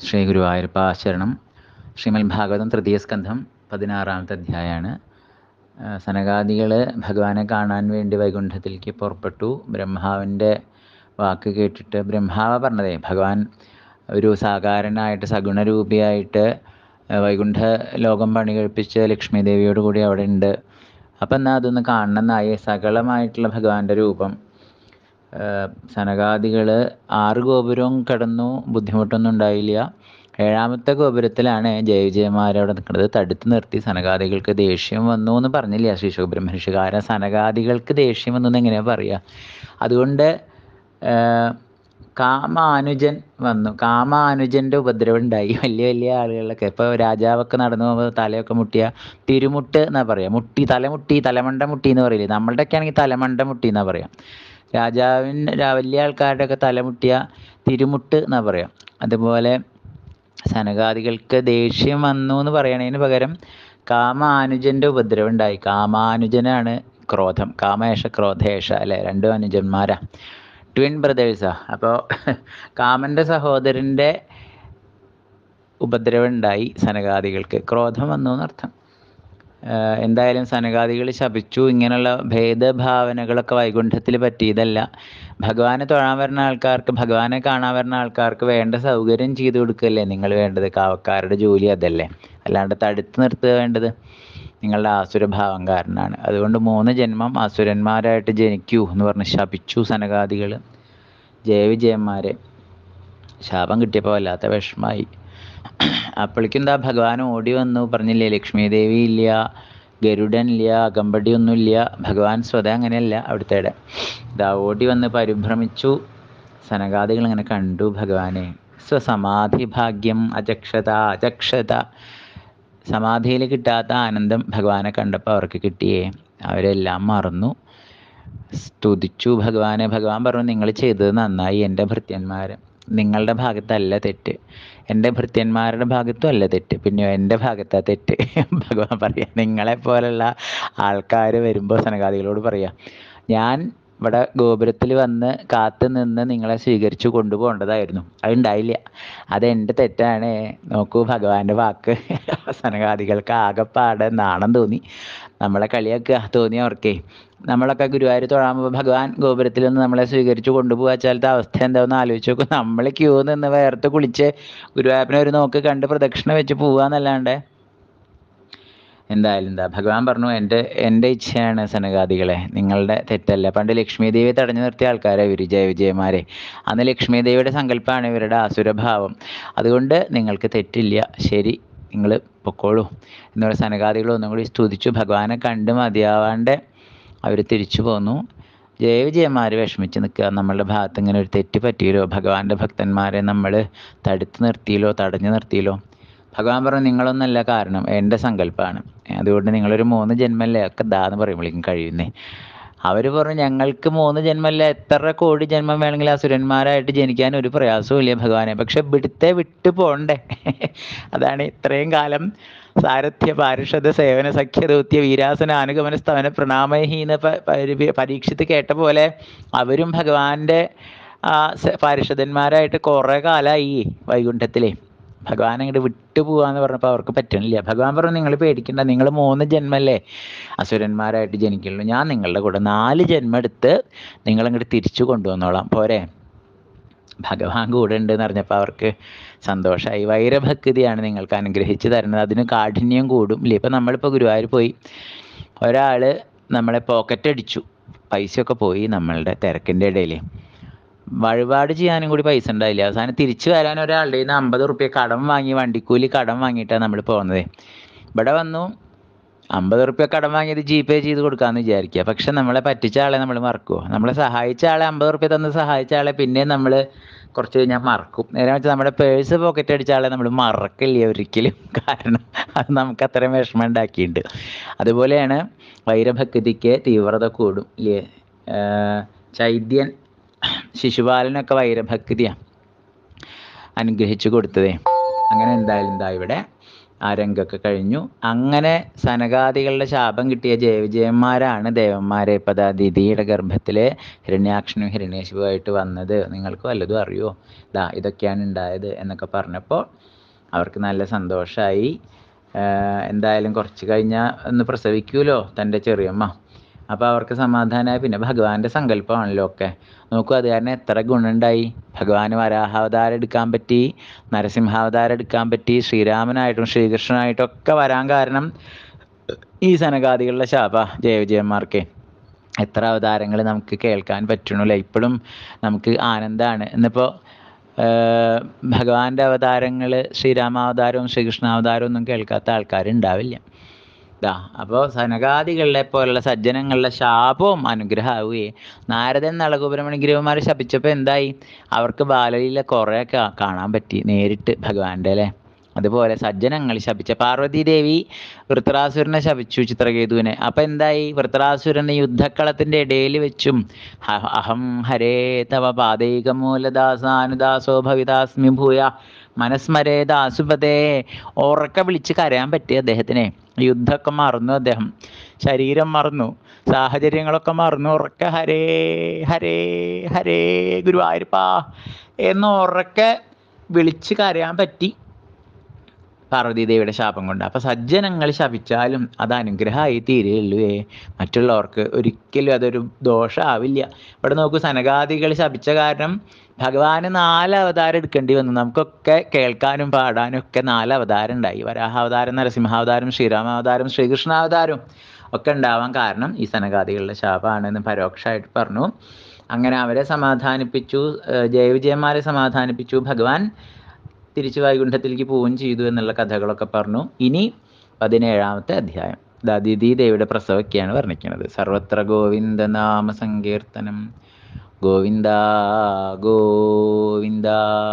ശ്രീ ഗുരുവായൂരപ്പ ശരണം ശ്രീമദ് ഭാഗവതം തൃതീയ സ്കന്ധം പതിനാറാമത്തെ അധ്യായമാണ് സനകാദികൾ ഭഗവാനെ കാണാൻ വേണ്ടി വൈകുണ്ഠത്തിലേക്ക് പുറപ്പെട്ടു ബ്രഹ്മാവിൻ്റെ വാക്ക് കേട്ടിട്ട് ബ്രഹ്മാവ പറഞ്ഞതേ ഭഗവാൻ ഒരു സാകാരനായിട്ട് സഗുണരൂപിയായിട്ട് വൈകുണ്ഠ ലോകം പണി കഴിപ്പിച്ച് ലക്ഷ്മി ദേവിയോട് കൂടി അവിടെ ഉണ്ട് അപ്പം എന്നാൽ അതൊന്ന് കാണണമെന്നായി സകലമായിട്ടുള്ള ഭഗവാന്റെ രൂപം സനകാദികൾ ആറ് ഗോപുരവും കടന്നു ബുദ്ധിമുട്ടൊന്നും ഉണ്ടായില്ല ഏഴാമത്തെ ഗോപുരത്തിലാണ് ജയ വിജയന്മാരവിടെ നിൽക്കുന്നത് തടുത്ത് നിർത്തി സനകാദികൾക്ക് ദേഷ്യം വന്നു എന്ന് പറഞ്ഞില്ല ശ്രീ ശുബ്രഹ്മണ്യ കാരണം സനകാദികൾക്ക് ദേഷ്യം വന്നു എന്ന് എങ്ങനെയാ പറയുക അതുകൊണ്ട് കാമാനുജൻ വന്നു കാമാനുജൻ്റെ ഉപദ്രവം ഉണ്ടായി വലിയ വലിയ ആളുകളിലൊക്കെ ഇപ്പോൾ രാജാവൊക്കെ നടന്നു പോകുമ്പോൾ തലയൊക്കെ മുട്ടിയ തിരുമുട്ട് എന്നാ പറയുക മുട്ടി തലമുട്ടി തലമണ്ട മുട്ടി എന്ന് പറയില്ലേ നമ്മളുടെയൊക്കെ ആണെങ്കിൽ തലമണ്ട മുട്ടി എന്നാ പറയാം രാജാവിന് വലിയ ആൾക്കാരുടെ ഒക്കെ തലമുട്ടിയ തിരുമുട്ട് എന്നാ പറയാം അതുപോലെ സനകാദികൾക്ക് ദേഷ്യം വന്നു എന്ന് പറയണതിന് പകരം കാമാനുജൻ്റെ ഉപദ്രവം ഉണ്ടായി കാമാനുജനാണ് ക്രോധം കാമേഷ ക്രോധേഷ അല്ലെ രണ്ടും അനുജന്മാരാ ട്വിൻ ബ്രദേഴ്സാ അപ്പോൾ കാമൻ്റെ സഹോദരൻ്റെ ഉപദ്രവം ഉണ്ടായി സനകാദികൾക്ക് ക്രോധം വന്നു എന്നർത്ഥം എന്തായാലും സനകാദികൾ ശപിച്ചു ഇങ്ങനെയുള്ള ഭേദഭാവനകളൊക്കെ വൈകുണ്ഠത്തിൽ പറ്റിയതല്ല ഭഗവാനെ തൊഴാൻ വരുന്ന ആൾക്കാർക്ക് ഭഗവാനെ കാണാൻ വരുന്ന ആൾക്കാർക്ക് വേണ്ട സൗകര്യം ചെയ്തു കൊടുക്കല്ലേ നിങ്ങൾ വേണ്ടത് കാവക്കാരുടെ ജോലി അതല്ലേ അല്ലാണ്ട് തടുത്ത് നിർത്തുക വേണ്ടത് നിങ്ങളുടെ ആസുരഭാവം കാരണമാണ് അതുകൊണ്ട് മൂന്ന് ജന്മം അസുരന്മാരായിട്ട് ജനിക്കൂ എന്ന് പറഞ്ഞ് ശപിച്ചു സനകാദികൾ ജയവിജയന്മാരെ ശാപം കിട്ടിയപ്പോൾ വല്ലാത്ത വിഷമായി അപ്പോഴേക്കും എന്താ ഭഗവാൻ ഓടി വന്നു പറഞ്ഞില്ലേ ലക്ഷ്മി ദേവി ഇല്ല ഗരുഡൻ ഇല്ല അകമ്പടി ഒന്നുമില്ല ഭഗവാൻ സ്വതം അങ്ങനെയല്ല അവിടുത്തെ ഇതാ ഓടി വന്ന് പരിഭ്രമിച്ചു സനകാദികൾ ഇങ്ങനെ കണ്ടു ഭഗവാനെ സ്വസമാധി ഭാഗ്യം അജക്ഷത അജക്ഷത സമാധിയിൽ കിട്ടാത്ത ആനന്ദം ഭഗവാനെ കണ്ടപ്പോൾ അവർക്ക് കിട്ടിയേ അവരെല്ലാം മറന്നു സ്തുതിച്ചു ഭഗവാനെ ഭഗവാൻ പറഞ്ഞു നിങ്ങൾ ചെയ്തത് നന്നായി എൻ്റെ ഭൃത്യന്മാർ നിങ്ങളുടെ ഭാഗത്തല്ല തെറ്റ് എൻ്റെ ഭൃത്യന്മാരുടെ ഭാഗത്തും അല്ല തെറ്റ് പിന്നെ എൻ്റെ ഭാഗത്താ തെറ്റ് ഭഗവാൻ പറയാം നിങ്ങളെ പോലുള്ള ആൾക്കാർ വരുമ്പോൾ സനകാദികളോട് പറയാം ഞാൻ ഇവിടെ ഗോപുരത്തിൽ വന്ന് കാത്തു നിന്ന് നിങ്ങളെ സ്വീകരിച്ചു കൊണ്ടുപോകേണ്ടതായിരുന്നു അതുണ്ടായില്ല അതെൻ്റെ തെറ്റാണ് നോക്കൂ ഭഗവാന്റെ വാക്ക് സനകാദികൾക്ക് ആകെപ്പാടെ നാണം തോന്നി നമ്മളെ കളിയാക്കുക തോന്നി അവർക്കേ നമ്മളൊക്കെ ഗുരുവായൂർ തൊഴാകുമ്പോൾ ഭഗവാൻ ഗോപുരത്തിൽ നിന്ന് നമ്മളെ സ്വീകരിച്ചു കൊണ്ടുപോകാ വെച്ചാലത്തെ അവസ്ഥ എന്താണെന്ന് ആലോചിച്ച് നോക്കും നമ്മൾ ക്യൂ നിന്ന് വേർത്ത് കുളിച്ച് ഗുരുവായൂരപ്പിനെ ഒരു നോക്ക് കണ്ട് പ്രദക്ഷിണ വെച്ച് പോവാന്നല്ലാണ്ട് എന്തായാലും എന്താ ഭഗവാൻ പറഞ്ഞു എൻ്റെ എൻ്റെ ഇച്ഛയാണ് സനകാദികളെ നിങ്ങളുടെ തെറ്റല്ല പണ്ട് ലക്ഷ്മി ദേവി തടഞ്ഞു നിർത്തിയ ആൾക്കാരെ ഇവർ ജയ വിജയന്മാരെ അന്ന് ലക്ഷ്മി ദേവിയുടെ സങ്കല്പമാണ് ഇവരുടെ അസുരഭാവം അതുകൊണ്ട് നിങ്ങൾക്ക് തെറ്റില്ല ശരി നിങ്ങൾ പൊക്കോളൂ എന്നുള്ള സനകാദികൾ ഒന്നും കൂടി സ്തുതിച്ചു ഭഗവാനെ കണ്ട് മതിയാവാണ്ട് അവർ തിരിച്ചു പോന്നു ജയവിജയന്മാർ വിഷമിച്ച് നിൽക്കുക നമ്മളുടെ ഭാഗത്ത് ഇങ്ങനെ ഒരു തെറ്റ് പറ്റിയല്ലോ ഭഗവാന്റെ ഭക്തന്മാരെ നമ്മൾ തടുത്ത് നിർത്തിയല്ലോ തടഞ്ഞു നിർത്തിയല്ലോ ഭഗവാൻ പറഞ്ഞു നിങ്ങളൊന്നല്ല കാരണം എൻ്റെ സങ്കല്പമാണ് അതുകൊണ്ട് നിങ്ങളൊരു മൂന്ന് ജന്മല്ലേ ഒക്കെ ദാന്ന് പറയുമ്പോഴേക്കും കഴിയുന്നേ അവർ പറഞ്ഞു ഞങ്ങൾക്ക് മൂന്ന് ജന്മല്ല എത്ര കോടി ജന്മം വേണമെങ്കിൽ അസുരന്മാരായിട്ട് ജനിക്കാൻ ഒരു പ്രയാസവും ഇല്ല ഭഗവാനെ പക്ഷെ ഇവിടുത്തെ വിട്ടു പോണ്ടേ അതാണ് ഇത്രയും കാലം സാരഥ്യ പാരിഷദ സേവന സഖ്യദൗത്യ വീരാസന അനുഗമന സ്തവന പ്രണാമഹീന പരീക്ഷിത്ത് കേട്ട പോലെ അവരും ഭഗവാന്റെ പാരിഷദന്മാരായിട്ട് കുറേ കാലമായി വൈകുണ്ഠത്തിലേ ഭഗവാൻ അങ്ങോട്ട് വിട്ടുപോകാന്ന് പറഞ്ഞപ്പോൾ അവർക്ക് പറ്റണില്ല ഭഗവാൻ പറഞ്ഞു നിങ്ങൾ പേടിക്കണ്ട നിങ്ങൾ മൂന്ന് ജന്മല്ലേ അസുരന്മാരായിട്ട് ജനിക്കുള്ളൂ ഞാൻ നിങ്ങളുടെ കൂടെ നാല് ജന്മം എടുത്ത് നിങ്ങളങ്ങോട്ട് തിരിച്ചു കൊണ്ടുവന്നോളാം പോരെ ഭഗവാൻ കൂടെ ഉണ്ടെന്ന് പറഞ്ഞപ്പോൾ അവർക്ക് സന്തോഷമായി വൈരഭക്തിയാണ് നിങ്ങൾക്ക് അനുഗ്രഹിച്ച് തരുന്നത് അതിന് കാഠിന്യം കൂടും ഇല്ലേ ഇപ്പം നമ്മളിപ്പോൾ ഗുരുവായൂർ പോയി ഒരാൾ നമ്മളെ പോക്കറ്റ് അടിച്ചു പൈസയൊക്കെ പോയി നമ്മളുടെ തിരക്കിൻ്റെ ഇടയിൽ വഴിപാട് ചെയ്യാനും കൂടി പൈസ ഉണ്ടായില്ല അവസാനം തിരിച്ചു വരാൻ ഒരാളുടെ നിന്ന് അമ്പത് റുപ്യ കടം വാങ്ങി വണ്ടിക്കൂലി കടം വാങ്ങിയിട്ടാണ് നമ്മൾ പോകുന്നത് ഇവിടെ വന്നു അമ്പത് റുപ്യ കടം വാങ്ങിയത് ജി പേ ചെയ്ത് കൊടുക്കാമെന്ന് വിചാരിക്കുക പക്ഷെ നമ്മളെ പറ്റിച്ച ആളെ നമ്മൾ മറക്കുമോ നമ്മളെ സഹായിച്ച ആളെ അമ്പത് റുപ്യ തന്ന് സഹായിച്ച ആളെ പിന്നെ നമ്മൾ കുറച്ച് കഴിഞ്ഞാൽ മറക്കും നേരെ വെച്ചാൽ നമ്മുടെ പേഴ്സ് പോക്കറ്റ് അടിച്ച ആളെ നമ്മൾ മറക്കില്ല ഒരിക്കലും കാരണം അത് നമുക്ക് അത്രയും വിഷമം ഉണ്ടാക്കിയിട്ടുണ്ട് അതുപോലെയാണ് വൈരഭക്തിക്ക് തീവ്രത കൂടും ഇല്ലേ ചൈദ്യൻ ശിശുപാലനൊക്കെ വൈരഭക്തിയാണ് അനുഗ്രഹിച്ചു കൊടുത്തതേ അങ്ങനെ എന്തായാലും എന്താ ഇവിടെ ആ രംഗമൊക്കെ കഴിഞ്ഞു അങ്ങനെ സനകാദികളുടെ ശാപം കിട്ടിയ ജയവിജയന്മാരാണ് ദേവന്മാരെ ഇപ്പം ദാ ദിതിയുടെ ഗർഭത്തിലെ ഹിരണ്യാക്ഷനും ഹിരണ്യശിവുമായിട്ട് വന്നത് നിങ്ങൾക്ക് വല്ലതും അറിയോ ദാ ഇതൊക്കെയാണ് ഉണ്ടായത് എന്നൊക്കെ പറഞ്ഞപ്പോൾ അവർക്ക് നല്ല സന്തോഷമായി എന്തായാലും കുറച്ച് കഴിഞ്ഞാൽ ഒന്ന് പ്രസവിക്കുമല്ലോ തൻ്റെ ചെറിയമ്മ അപ്പോൾ അവർക്ക് സമാധാനമായി പിന്നെ ഭഗവാന്റെ സങ്കല്പമാണല്ലോ ഒക്കെ നോക്കൂ അത് കാരണം എത്ര ഗുണമുണ്ടായി ഭഗവാന് വരാഹാവതാരം എടുക്കാൻ പറ്റി നരസിംഹാവതാരം എടുക്കാൻ പറ്റി ശ്രീരാമനായിട്ടും ശ്രീകൃഷ്ണനായിട്ടും ഒക്കെ വരാൻ കാരണം ഈ സനകാദികളുടെ ശാപ ജയവിജയന്മാർക്ക് എത്ര അവതാരങ്ങൾ നമുക്ക് കേൾക്കാൻ പറ്റണല്ലേ ഇപ്പോഴും നമുക്ക് ആനന്ദമാണ് ഇന്നിപ്പോൾ ഭഗവാന്റെ അവതാരങ്ങൾ ശ്രീരാമാവതാരവും ശ്രീകൃഷ്ണാവതാരവും ഒന്നും കേൾക്കാത്ത ആൾക്കാരുണ്ടാവില്ല ഇതാ അപ്പോൾ സനകാദികളെ പോലുള്ള സജ്ജനങ്ങളുടെ ശാപവും അനുഗ്രഹമാവുകയെ നാരദൻ നളഗോപുരമണി ഗിരിവന്മാർ ശപിച്ചപ്പോൾ എന്തായി അവർക്ക് ബാലലീല കുറേ കാണാൻ പറ്റി നേരിട്ട് ഭഗവാന്റെ അല്ലേ അതുപോലെ സജ്ജനങ്ങൾ ശപിച്ച പാർവതീദേവി വൃത്രാസുരനെ ശപിച്ചു ചിത്രകേതുവിനെ അപ്പം എന്തായി വൃത്രാസുരനെ യുദ്ധക്കളത്തിൻ്റെ ഇടയിൽ വെച്ചും അഹം ഹരേ തവ പാദൈകമൂലദാസാനുദാസോ ഭവിതാസ്മി ഭൂയ മനസ്മരേ ദാസുപതേ ഉറക്ക വിളിച്ച് കരയാൻ പറ്റി അദ്ദേഹത്തിനെ യുദ്ധമൊക്കെ മറന്നു അദ്ദേഹം ശരീരം മറന്നു സാഹചര്യങ്ങളൊക്കെ മറന്നു ഉറക്ക ഹരേ ഹരേ ഹരേ ഗുരുവായൂരപ്പാ എന്ന് ഉറക്കെ വിളിച്ച് കരയാൻ പറ്റി പാർവതീദേവിയുടെ ശാപം കൊണ്ട് അപ്പം സജ്ജനങ്ങൾ ശപിച്ചാലും അത് അനുഗ്രഹമായി തീരുകയുള്ളൂ മറ്റുള്ളവർക്ക് ഒരിക്കലും അതൊരു ദോഷമാവില്ല ഇവിടെ നോക്കൂ സനകാദികൾ ശപിച്ച കാരണം ഭഗവാന് നാല് അവതാരം എടുക്കേണ്ടി വന്നു നമുക്കൊക്കെ കേൾക്കാനും പാടാനും ഒക്കെ നാല് അവതാരം ഉണ്ടായി വരാഹാവതാരം നരസിംഹാവതാരം ശ്രീരാമാവതാരം ശ്രീകൃഷ്ണാവതാരം ഒക്കെ ഉണ്ടാവാൻ കാരണം ഈ സനകാദികളുടെ ശാപമാണെന്ന് പരോക്ഷമായിട്ട് പറഞ്ഞു അങ്ങനെ അവരെ സമാധാനിപ്പിച്ചു ജയവിജയന്മാരെ സമാധാനിപ്പിച്ചു ഭഗവാൻ തിരിച്ചു വൈകുണ്ഠത്തിലേക്ക് പോവുകയും ചെയ്തു എന്നുള്ള കഥകളൊക്കെ പറഞ്ഞു ഇനി പതിനേഴാമത്തെ അധ്യായം ദാദിതി ദേവിയുടെ പ്രസവൊക്കെയാണ് വർണ്ണിക്കുന്നത് സർവത്ര ഗോവിന്ദ നാമ സങ്കീർത്തനം ഗോവിന്ദ ഗോവിന്ദ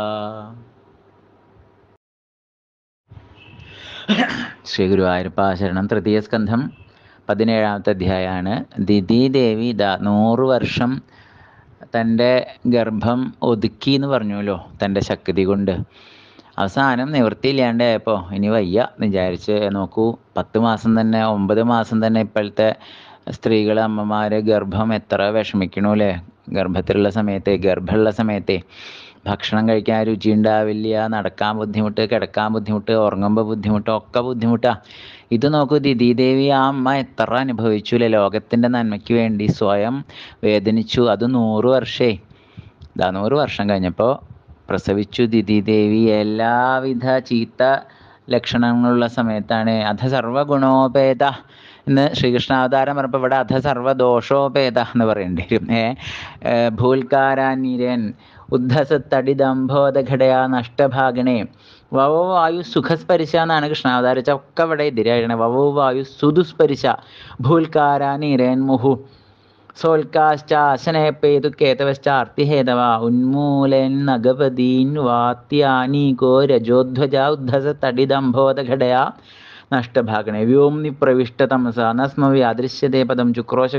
ശ്രീ ഗുരുവായൂരപ്പ ശരണം തൃതീയ സ്കന്ധം പതിനേഴാമത്തെ അധ്യായമാണ് ദിതി ദേവി ദാ നൂറ് വർഷം തൻ്റെ ഗർഭം ഒതുക്കി എന്ന് പറഞ്ഞുവല്ലോ തൻ്റെ ശക്തി കൊണ്ട് അവസാനം നിവൃത്തിയില്ലാണ്ടായപ്പോൾ ഇനി വയ്യ എന്ന് വിചാരിച്ച് നോക്കൂ പത്ത് മാസം തന്നെ ഒമ്പത് മാസം തന്നെ ഇപ്പോഴത്തെ സ്ത്രീകൾ അമ്മമാർ ഗർഭം എത്ര വിഷമിക്കണു അല്ലേ ഗർഭത്തിലുള്ള സമയത്തെ ഗർഭമുള്ള സമയത്തെ ഭക്ഷണം കഴിക്കാൻ രുചി ഉണ്ടാവില്ല നടക്കാൻ ബുദ്ധിമുട്ട് കിടക്കാൻ ബുദ്ധിമുട്ട് ഉറങ്ങുമ്പോൾ ബുദ്ധിമുട്ട് ഒക്കെ ബുദ്ധിമുട്ടാണ് ഇത് നോക്കൂ ദിദീദേവി ആ അമ്മ എത്ര അനുഭവിച്ചു അല്ലേ ലോകത്തിൻ്റെ നന്മയ്ക്ക് വേണ്ടി സ്വയം വേദനിച്ചു അത് നൂറ് വർഷേ ഇതാ നൂറ് വർഷം കഴിഞ്ഞപ്പോൾ പ്രസവിച്ചു ദിദിദേവി എല്ലാവിധ ചീത്ത ലക്ഷണങ്ങളുള്ള സമയത്താണ് അധ സർവഗുണോപേത എന്ന് ശ്രീകൃഷ്ണാവതാരം പറഞ്ഞപ്പോൾ ഇവിടെ അധ സർവദോഷോപേത എന്ന് പറയേണ്ടി വരും ഏ ഭൂൽക്കാരാനിരൻ ഉദ്ധസത്തടിദംഭോധഘടയാ നഷ്ടഭാഗണേ വവോ വായു സുഖസ്പരിശ എന്നാണ് കൃഷ്ണാവതാരിച്ച ഒക്കെ ഇവിടെ എതിരായിരുന്നു വവോ വായു സുദുസ്പരിശ ഭൂൽക്കാരാനിരൻ മുഹു സോൽക്കാശ്ചാശനയപ്പേതു കേതവശ്ചാർത്തിഹേതവ ഉന്മൂലൻ നഗപതീൻ വാത്യാനീകോ രജോധ്വജ ഉദ്ധസ തടിദംഭോധഘടയാ നഷ്ടഭാഗണേ വ്യോംനി പ്രവിഷ്ടതമസ നസ്മ വ്യാദൃശ്യത്തെ പദം ചുക്രോശ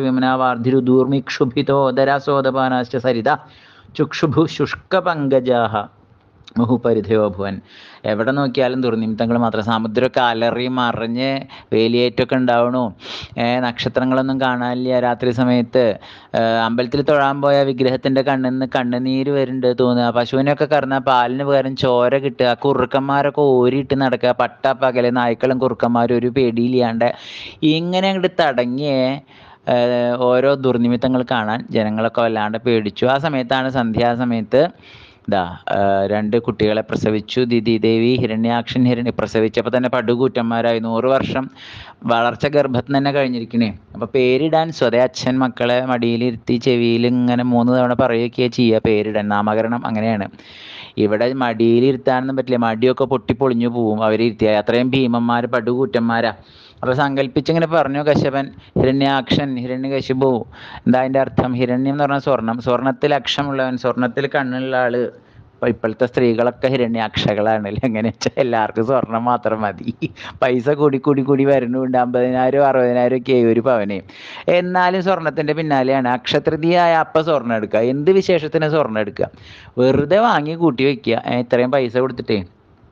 വിമനാവാർധിരുദൂർമിക്ഷുഭിതോദരാസോദപാനാശ്ച സരിത ചുക്ഷുഭു ശുഷ്കപങ്കജാഹ മുഹുപരിധയോ ഭുവൻ എവിടെ നോക്കിയാലും ദുർനിമിത്തങ്ങൾ മാത്രം സമുദ്രമൊക്കെ അലറി മറിഞ്ഞ് വേലിയേറ്റമൊക്കെ ഉണ്ടാവണു നക്ഷത്രങ്ങളൊന്നും കാണാനില്ല രാത്രി സമയത്ത് അമ്പലത്തിൽ തൊഴാൻ പോയ വിഗ്രഹത്തിൻ്റെ കണ്ണിൽ നിന്ന് കണ്ണുനീര് വരുന്നുണ്ട് തോന്നുക പശുവിനൊക്കെ കറന്നാൽ പാലിന് പകരം ചോര കിട്ടുക കുറുക്കന്മാരൊക്കെ ഓരിയിട്ട് നടക്കുക പട്ട പകല് നായ്ക്കളും കുറുക്കന്മാരും ഒരു പേടിയില്ലാണ്ട് ഇങ്ങനെ അങ്ങോട്ട് തടങ്ങിയ ഓരോ ദുർനിമിത്തങ്ങൾ കാണാൻ ജനങ്ങളൊക്കെ വല്ലാണ്ട് പേടിച്ചു ആ സമയത്താണ് സന്ധ്യാസമയത്ത് ഇതാ രണ്ട് കുട്ടികളെ പ്രസവിച്ചു ദിതി ദേവി ഹിരണ്യാക്ഷൻ ഹിരണ്യ പ്രസവിച്ചപ്പോൾ തന്നെ പടുകൂറ്റന്മാരായി നൂറ് വർഷം വളർച്ച ഗർഭത്തിൽ തന്നെ കഴിഞ്ഞിരിക്കണേ അപ്പോൾ പേരിടാൻ സ്വതേ അച്ഛൻ മക്കളെ മടിയിലിരുത്തി ചെവിയിൽ ഇങ്ങനെ മൂന്ന് തവണ പറയുകയൊക്കെയാണ് ചെയ്യുക പേരിടാൻ നാമകരണം അങ്ങനെയാണ് ഇവിടെ മടിയിലിരുത്താനൊന്നും പറ്റില്ല മടിയൊക്കെ പൊട്ടിപ്പൊളിഞ്ഞു പോവും അവരിരുത്തിയാൽ അത്രയും ഭീമന്മാർ പടുകൂറ്റന്മാരാ അപ്പോൾ സങ്കല്പിച്ചിങ്ങനെ പറഞ്ഞു കശ്യപൻ ഹിരണ്യാക്ഷൻ ഹിരണ്യകശിപു എന്താ അതിൻ്റെ അർത്ഥം ഹിരണ്യം എന്ന് പറഞ്ഞാൽ സ്വർണം സ്വർണത്തിൽ അക്ഷമുള്ളവൻ സ്വർണത്തിൽ കണ്ണുള്ള ആള് ഇപ്പം ഇപ്പോഴത്തെ സ്ത്രീകളൊക്കെ ഹിരണ്യാക്ഷകളാണ് എങ്ങനെ വെച്ചാൽ എല്ലാവർക്കും സ്വർണം മാത്രം മതി പൈസ കൂടി കൂടി കൂടി വരുന്നുണ്ട് അമ്പതിനായിരം അറുപതിനായിരം ഒക്കെ ഒരു പവന് എന്നാലും സ്വർണത്തിൻ്റെ പിന്നാലെയാണ് അക്ഷതൃതിയായ അപ്പം സ്വർണ്ണം എടുക്കുക എന്ത് വിശേഷത്തിന് സ്വർണ്ണം എടുക്കുക വെറുതെ വാങ്ങി കൂട്ടി വയ്ക്കുക ഇത്രയും പൈസ കൊടുത്തിട്ടേ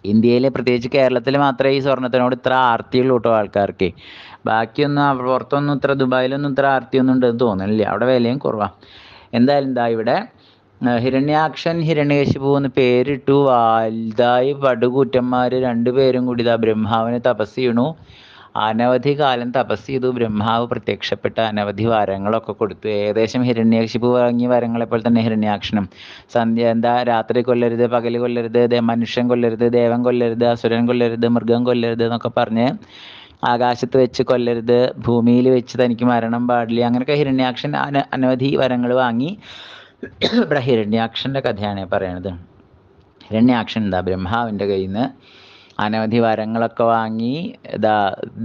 ഇന്ത്യയിൽ പ്രത്യേകിച്ച് കേരളത്തിൽ മാത്രമേ ഈ സ്വർണത്തിനോട് ഇത്ര ആർത്തിയുള്ളൂ കേട്ടോ ആൾക്കാർക്ക് ബാക്കിയൊന്നും അവ- പുറത്തൊന്നും ഇത്ര ദുബായിലൊന്നും ഇത്ര ആർത്തിയൊന്നും ഉണ്ടെന്ന് തോന്നുന്നില്ല അവിടെ വിലയും കുറവാണ് എന്തായാലും എന്താ ഇവിടെ ആ, ഹിരണ്യാക്ഷൻ ഹിരണ്യകശിപു എന്ന് പേരിട്ടു വലുതായി പടുകൂറ്റന്മാർ രണ്ടുപേരും കൂടി ഇതാ ബ്രഹ്മാവിനെ തപസ് ചെയ്യണു അനവധി കാലം തപസ് ചെയ്തു ബ്രഹ്മാവ് പ്രത്യക്ഷപ്പെട്ട അനവധി വരങ്ങളൊക്കെ കൊടുത്തു ഏകദേശം ഹിരണ്യകശിപു വാങ്ങിയ വരങ്ങളെ പോലെ തന്നെ ഹിരണ്യാക്ഷനും സന്ധ്യ എന്താ രാത്രി കൊല്ലരുത് പകൽ കൊല്ലരുത് ദേ- മനുഷ്യൻ കൊല്ലരുത് ദേവൻ കൊല്ലരുത് അസുരൻ കൊല്ലരുത് മൃഗം കൊല്ലരുത് എന്നൊക്കെ പറഞ്ഞ് ആകാശത്ത് വെച്ച് കൊല്ലരുത് ഭൂമിയിൽ വെച്ച് തനിക്ക് മരണം പാടില്ല അങ്ങനെയൊക്കെ ഹിരണ്യാക്ഷൻ അന അനവധി വരങ്ങൾ വാങ്ങി ഇവിടെ ഹിരണ്യാക്ഷൻ്റെ കഥയാണ് പറയണത് ഹിരണ്യാക്ഷൻ എന്താ ബ്രഹ്മാവിൻ്റെ കയ്യിൽ നിന്ന് അനവധി വരങ്ങളൊക്കെ വാങ്ങി ഇതാ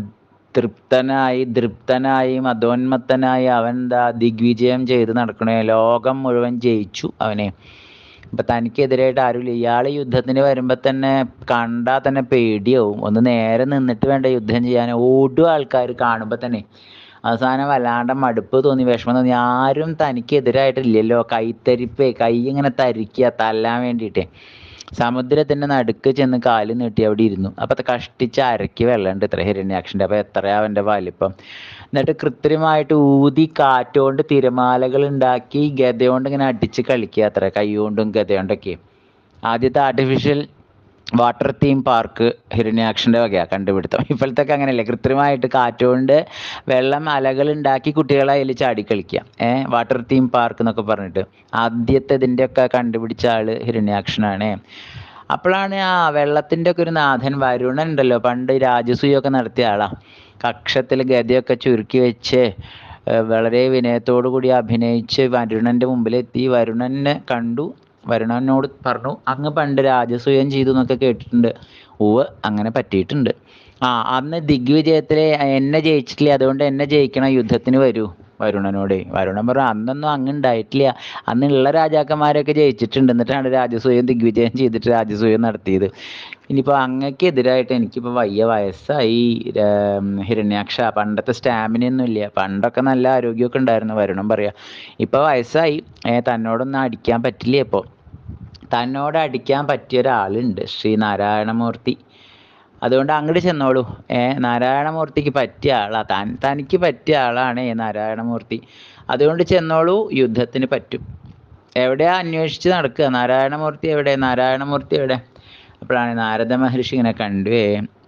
തൃപ്തനായി ദൃപ്തനായി മതോന്മത്തനായി അവൻ എന്താ ദിഗ്വിജയം ചെയ്ത് നടക്കണേ ലോകം മുഴുവൻ ജയിച്ചു അവനെ ഇപ്പം തനിക്കെതിരായിട്ട് ആരുമില്ല ഇയാൾ യുദ്ധത്തിന് വരുമ്പോൾ തന്നെ കണ്ടാൽ തന്നെ പേടിയാവും ഒന്ന് നേരെ നിന്നിട്ട് വേണ്ട യുദ്ധം ചെയ്യാൻ ഓടും ആൾക്കാർ കാണുമ്പോൾ തന്നെ അവസാനം വല്ലാണ്ട് മടുപ്പ് തോന്നി വിഷമം തോന്നി ആരും തനിക്കെതിരായിട്ടില്ലല്ലോ കൈത്തരിപ്പേ കൈ ഇങ്ങനെ തരിക്കുക തല്ലാൻ വേണ്ടിയിട്ട് സമുദ്രത്തിൻ്റെ നടുക്ക് ചെന്ന് കാല് നീട്ടി അവിടെ ഇരുന്നു അപ്പം അത് കഷ്ടിച്ച് അരക്കി വെള്ളമുണ്ട് ഇത്ര ഹിരണ്യാക്ഷൻ്റെ അപ്പം എത്രയാ അവൻ്റെ വലിപ്പം എന്നിട്ട് കൃത്രിമമായിട്ട് ഊതി കാറ്റുകൊണ്ട് തിരമാലകൾ ഉണ്ടാക്കി ഗതകൊണ്ട് ഇങ്ങനെ അടിച്ച് കളിക്കുക അത്ര കൈകൊണ്ടും ഗതകൊണ്ടൊക്കെ ആദ്യത്തെ ആർട്ടിഫിഷ്യൽ വാട്ടർ തീം പാർക്ക് ഹിരണ്യാക്ഷൻ്റെ വകയാണ് കണ്ടുപിടുത്തം ഇപ്പോഴത്തൊക്കെ അങ്ങനെയല്ലേ കൃത്രിമമായിട്ട് കാറ്റുകൊണ്ട് വെള്ളം അലകൾ ഉണ്ടാക്കി കുട്ടികളെ അതിൽ ചാടി കളിക്കുക ഏഹ് വാട്ടർ തീം പാർക്ക് എന്നൊക്കെ പറഞ്ഞിട്ട് ആദ്യത്തെ ഇതിൻ്റെയൊക്കെ കണ്ടുപിടിച്ച ആള് ഹിരണ്യാക്ഷനാണ് അപ്പോഴാണ് ആ വെള്ളത്തിൻ്റെ ഒക്കെ ഒരു നാഥൻ വരുണൻ ഉണ്ടല്ലോ പണ്ട് രാജസൂയൊക്കെ നടത്തിയ ആളാ കക്ഷത്തിൽ ഗതയൊക്കെ ചുരുക്കി വെച്ച് ഏഹ് വളരെ വിനയത്തോടു കൂടി അഭിനയിച്ച് വരുണൻ്റെ മുമ്പിലെത്തി വരുണനെ കണ്ടു വരുണനോട് പറഞ്ഞു അങ്ങ് പണ്ട് രാജസൂയം ചെയ്തു എന്നൊക്കെ കേട്ടിട്ടുണ്ട് ഉവ്വ് അങ്ങനെ പറ്റിയിട്ടുണ്ട് ആ അന്ന് ദിഗ്വിജയത്തിൽ എന്നെ ജയിച്ചിട്ടില്ല അതുകൊണ്ട് എന്നെ ജയിക്കണം യുദ്ധത്തിന് വരൂ വരുണനോട് വരുണൻ പറഞ്ഞു അന്നൊന്നും അങ്ങ് ഉണ്ടായിട്ടില്ല അന്നുള്ള രാജാക്കന്മാരൊക്കെ ജയിച്ചിട്ടുണ്ട് എന്നിട്ടാണ് രാജസൂയം ദിഗ്വിജയം ചെയ്തിട്ട് രാജസൂയം നടത്തിയത് ഇനിയിപ്പോൾ അങ്ങക്കെതിരായിട്ട് എനിക്കിപ്പോൾ വയ്യ വയസ്സായി ഏം, ഹിരണ്യാക്ഷ പണ്ടത്തെ സ്റ്റാമിനയൊന്നും ഇല്ല പണ്ടൊക്കെ നല്ല ആരോഗ്യമൊക്കെ ഉണ്ടായിരുന്നു വരുണം പറയാ ഇപ്പോൾ വയസ്സായി ഏ, തന്നോടൊന്നും അടിക്കാൻ പറ്റില്ല ഇപ്പോൾ തന്നോട് അടിക്കാൻ പറ്റിയ ഒരാളുണ്ട് ശ്രീ നാരായണമൂർത്തി അതുകൊണ്ട് അങ്ങോട്ട് ചെന്നോളൂ ഏ നാരായണമൂർത്തിക്ക് പറ്റിയ ആളാ താൻ തനിക്ക് പറ്റിയ ആളാണ് ഈ നാരായണമൂർത്തി അതുകൊണ്ട് ചെന്നോളൂ യുദ്ധത്തിന് പറ്റും എവിടെയാ അന്വേഷിച്ച് നടക്കുക നാരായണമൂർത്തി എവിടെ നാരായണമൂർത്തി എവിടെ അപ്പോഴാണ് നാരദ മഹർഷി ഇങ്ങനെ കണ്ടുവേ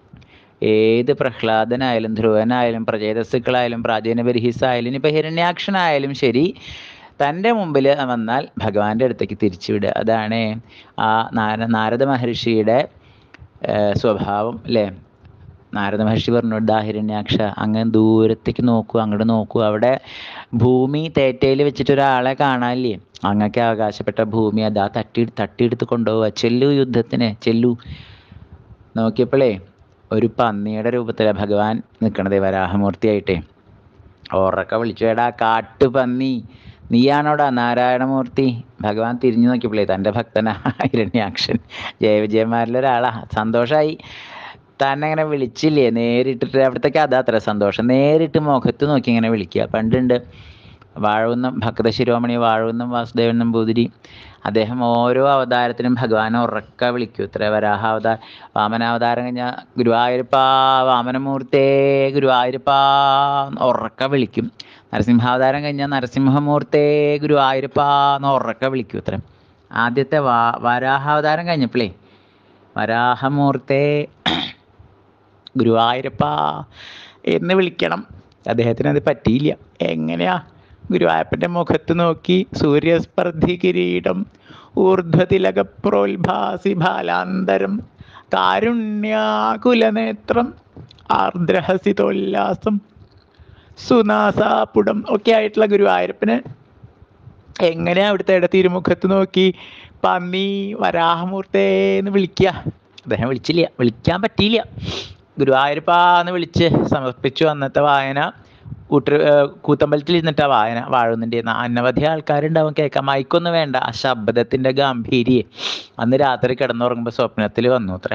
ഏത് പ്രഹ്ലാദനായാലും ധ്രുവനായാലും പ്രചേതസ്സുക്കളായാലും പ്രാചീന ബർഹിസായാലും ഇനിയിപ്പോൾ ഹിരണ്യാക്ഷനായാലും ശരി തൻ്റെ മുമ്പിൽ വന്നാൽ ഭഗവാന്റെ അടുത്തേക്ക് തിരിച്ചുവിടുക അതാണ് ആ നാര നാരദ മഹർഷിയുടെ ഏഹ് സ്വഭാവം അല്ലേ നാരദ മഹർഷി പറഞ്ഞു "ദാ ഹിരണ്യാക്ഷ അങ്ങ് ദൂരത്തേക്ക് നോക്കൂ അങ്ങോട്ട് നോക്കൂ അവിടെ ഭൂമി തേറ്റയിൽ വെച്ചിട്ട് ഒരാളെ കാണാനില്ലേ അങ്ങക്ക് അവകാശപ്പെട്ട ഭൂമി അതാ തട്ടി തട്ടിയെടുത്ത് കൊണ്ടുപോവുക ചെല്ലു യുദ്ധത്തിന് ചെല്ലു നോക്കിയപ്പോഴേ ഒരു പന്നിയുടെ രൂപത്തിലാണ് ഭഗവാൻ നിൽക്കണത് വരാഹമൂർത്തിയായിട്ടേ ഉറക്കെ വിളിച്ചു എടാ കാട്ടുപന്നി നീയാണോടാ നാരായണമൂർത്തി ഭഗവാൻ തിരിഞ്ഞു നോക്കിയപ്പോഴേ തൻ്റെ ഭക്തനാ ഹിരണ്യാക്ഷൻ ജയവിജയന്മാരിൽ ഒരാളാ സന്തോഷമായി തന്നെ ഇങ്ങനെ വിളിച്ചില്ലേ നേരിട്ടിട്ട് അവിടത്തേക്ക് അതാ അത്ര സന്തോഷം നേരിട്ട് മുഖത്ത് നോക്കി ഇങ്ങനെ വിളിക്കുക പണ്ടുണ്ട് വാഴവുന്നം ഭക്ത ശിരോമണി വാഴവുന്നം വാസുദേവൻ നമ്പൂതിരി അദ്ദേഹം ഓരോ അവതാരത്തിനും ഭഗവാനെ ഉറക്ക വിളിക്കും ഇത്ര വരാഹ അവതാര വാമനാവതാരം കഴിഞ്ഞാൽ ഗുരുവായൂരപ്പാ വാമനമൂർത്തേ ഗുരുവായൂരപ്പാ എന്ന് ഉറക്ക വിളിക്കും നരസിംഹാവതാരം കഴിഞ്ഞാൽ നരസിംഹമൂർത്തേ ഗുരുവായൂരപ്പാ എന്ന് ഉറക്ക വിളിക്കും ഇത്ര ആദ്യത്തെ വാ വരാഹാവതാരം കഴിഞ്ഞപ്പോഴേ വരാഹമൂർത്തേ ഗുരുവായൂരപ്പ എന്ന് വിളിക്കണം അദ്ദേഹത്തിന് അത് പറ്റിയില്ല എങ്ങനെയാ ഗുരുവായൂരപ്പൻ്റെ മുഖത്ത് നോക്കി സൂര്യസ്പർദ്ധി കിരീടം ഊർധ്വതിലക പ്രോത്ഭാസി ബാലാന്തരം കാരുണ്യാകുലനേത്രം ആർദ്രഹസിതോല്ലാസം സുനാസാപുടം ഒക്കെ ആയിട്ടുള്ള ഗുരുവായൂരപ്പന് എങ്ങനെയാ അവിടുത്തെ ഇട തിരുമുഖത്ത് നോക്കി പന്നി വരാഹമൂർത്തേ എന്ന് വിളിക്കുക അദ്ദേഹം വിളിച്ചില്ല വിളിക്കാൻ പറ്റിയില്ല ഗുരുവായൂരപ്പാന്ന് വിളിച്ച് സമർപ്പിച്ചു അന്നത്തെ വായന കൂട്ടർ കൂത്തമ്പലത്തിൽ ഇരുന്നിട്ടാ വായന വാഴുന്നുണ്ട് അനവധി ആൾക്കാരുണ്ടാവും കേൾക്കാം മൈക്കൊന്നും വേണ്ട ആ ശബ്ദത്തിന്റെ ഗാംഭീര്യെ അന്ന് രാത്രി കിടന്നുറങ്ങുമ്പോൾ സ്വപ്നത്തിൽ വന്നു അത്രേ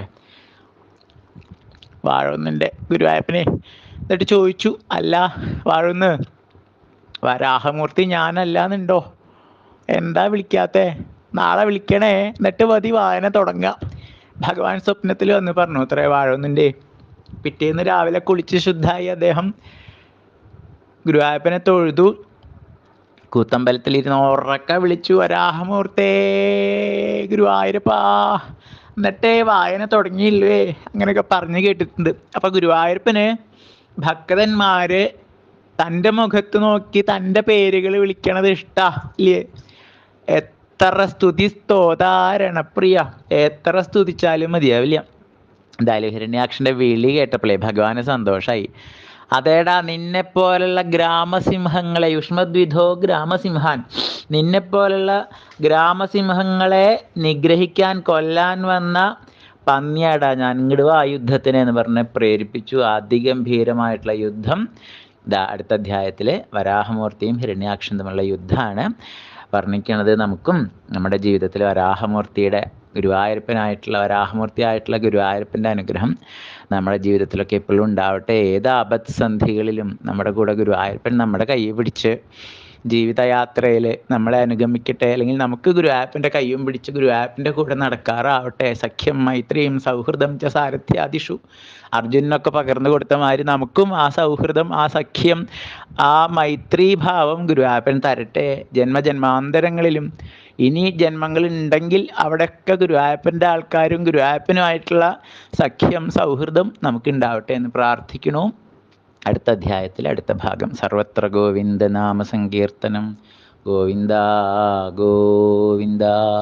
വാഴുന്നുണ്ട് ഗുരുവായൂരപ്പനെ എന്നിട്ട് ചോദിച്ചു അല്ല വാഴുന്ന് വരാഹമൂർത്തി ഞാനല്ലാന്നുണ്ടോ എന്താ വിളിക്കാത്തെ നാളെ വിളിക്കണേ എന്നിട്ട് മതി വായന തുടങ്ങുക ഭഗവാൻ സ്വപ്നത്തിൽ വന്ന് പറഞ്ഞു അത്രേ വാഴൊന്നിൻ്റെ പിറ്റേന്ന് രാവിലെ കുളിച്ച് ശുദ്ധായി അദ്ദേഹം ഗുരുവായൂരപ്പനെ തൊഴുതു കൂത്തമ്പലത്തിലിരുന്ന് ഉറക്ക വിളിച്ചു വരാഹമൂർത്തേ ഗുരുവായൂരപ്പാ എന്നിട്ടേ വായന തുടങ്ങിയില്ലേ അങ്ങനെയൊക്കെ പറഞ്ഞു കേട്ടിട്ടുണ്ട് അപ്പൊ ഗുരുവായൂരപ്പന് ഭക്തന്മാര് തൻ്റെ മുഖത്ത് നോക്കി തൻ്റെ പേരുകൾ വിളിക്കണത് ഇഷ്ടാ ഇല്ലേ എത്ര സ്തുതി സ്തോതാരണപ്രിയ എത്ര സ്തുതിച്ചാലും മതിയാവില്ല എന്തായാലും ഹിരണ്യാക്ഷൻ്റെ വിളി കേട്ടപ്പോഴേ ഭഗവാന് സന്തോഷമായി അതേടാ നിന്നെപ്പോലുള്ള ഗ്രാമസിംഹങ്ങളെ യുഷ്മദ്വിധോ ഗ്രാമസിംഹാൻ നിന്നെപ്പോലുള്ള ഗ്രാമസിംഹങ്ങളെ നിഗ്രഹിക്കാൻ കൊല്ലാൻ വന്ന പന്നിയാടാ ഞാൻ ഇങ്ങോട്ട് വാ യുദ്ധത്തിന് എന്ന് പറഞ്ഞ് പ്രേരിപ്പിച്ചു അതിഗംഭീരമായിട്ടുള്ള യുദ്ധം ഇതാ അടുത്ത അധ്യായത്തിൽ വരാഹമൂർത്തിയും ഹിരണ്യാക്ഷൻ തമ്മിലുള്ള യുദ്ധമാണ് വർണ്ണിക്കുന്നത് നമുക്കും നമ്മുടെ ജീവിതത്തിൽ വരാഹമൂർത്തിയുടെ ഗുരുവായൂരപ്പനായിട്ടുള്ള വരാഹമൂർത്തി ആയിട്ടുള്ള ഗുരുവായൂരപ്പൻ്റെ അനുഗ്രഹം നമ്മുടെ ജീവിതത്തിലൊക്കെ എപ്പോഴും ഉണ്ടാവട്ടെ ഏത് ആപത്സന്ധികളിലും നമ്മുടെ കൂടെ ഗുരുവായൂരപ്പൻ നമ്മുടെ കൈ പിടിച്ച് ജീവിതയാത്രയിൽ നമ്മളെ അനുഗമിക്കട്ടെ അല്ലെങ്കിൽ നമുക്ക് ഗുരുവായൂരപ്പൻ്റെ കൈയും പിടിച്ച് ഗുരുവായൂരപ്പൻ്റെ കൂടെ നടക്കാറാവട്ടെ സഖ്യം മൈത്രിയും സൗഹൃദം ച സാരഥ്യാദിഷു അർജുനനൊക്കെ പകർന്നു കൊടുത്ത മാതിരി നമുക്കും ആ സൗഹൃദം ആ സഖ്യം ആ മൈത്രീഭാവം ഗുരുവായൂരപ്പൻ തരട്ടെ ജന്മജന്മാന്തരങ്ങളിലും ഇനി ജന്മങ്ങൾ ഉണ്ടെങ്കിൽ അവിടെയൊക്കെ ഗുരുവായൂരപ്പൻ്റെ ആൾക്കാരും ഗുരുവായൂരപ്പനുമായിട്ടുള്ള സഖ്യം സൗഹൃദം നമുക്ക് ഉണ്ടാവട്ടെ എന്ന് പ്രാർത്ഥിക്കണു അടുത്ത അധ്യായത്തിൽ അടുത്ത ഭാഗം സർവത്ര ഗോവിന്ദ നാമ സങ്കീർത്തനം ഗോവിന്ദ ഗോവിന്ദ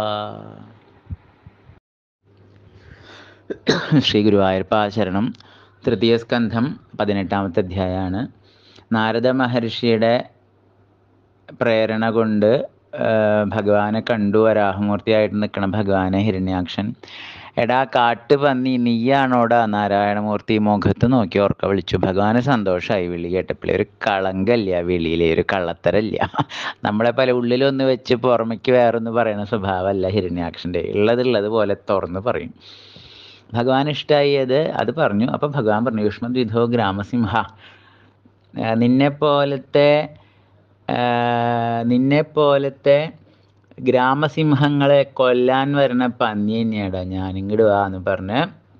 ശ്രീ ഗുരുവായൂരപ്പ ശരണം തൃതീയ സ്കന്ധം പതിനെട്ടാമത്തെ അധ്യായമാണ് നാരദ മഹർഷിയുടെ പ്രേരണ കൊണ്ട് ഭഗവാനെ കണ്ടു വരാഹമൂർത്തിയായിട്ട് നിൽക്കണ ഭഗവാനെ ഹിരണ്യാക്ഷൻ എടാ കാട്ടുപന്നി നീയാണോടാ നാരായണമൂർത്തി മുഖത്ത് നോക്കി ഓർക്ക വിളിച്ചു ഭഗവാന് സന്തോഷമായി വിളി കേട്ടപ്പോഴേ ഒരു കളങ്കല്ല വിളിയിലെ ഒരു കള്ളത്തരല്ല നമ്മളെ പല ഉള്ളിലൊന്ന് വെച്ച് പുറമേക്ക് വേറൊന്ന് പറയുന്ന സ്വഭാവമല്ല ഹിരണ്യാക്ഷൻ്റെ ഉള്ളതുള്ളത് പോലെ തുറന്ന് പറയും ഭഗവാൻ ഇഷ്ടമായത് അത് പറഞ്ഞു അപ്പം ഭഗവാൻ പറഞ്ഞു യുഷ്മദ്വിധോ ഗ്രാമസിംഹ നിന്നെ പോലത്തെ നിന്നെ പോലത്തെ ഗ്രാമസിംഹങ്ങളെ കൊല്ലാൻ വരുന്ന പന്നി തന്നെയാടാ ഞാൻ ഇങ്ങോട്ട് വാ എന്ന് പറഞ്ഞ്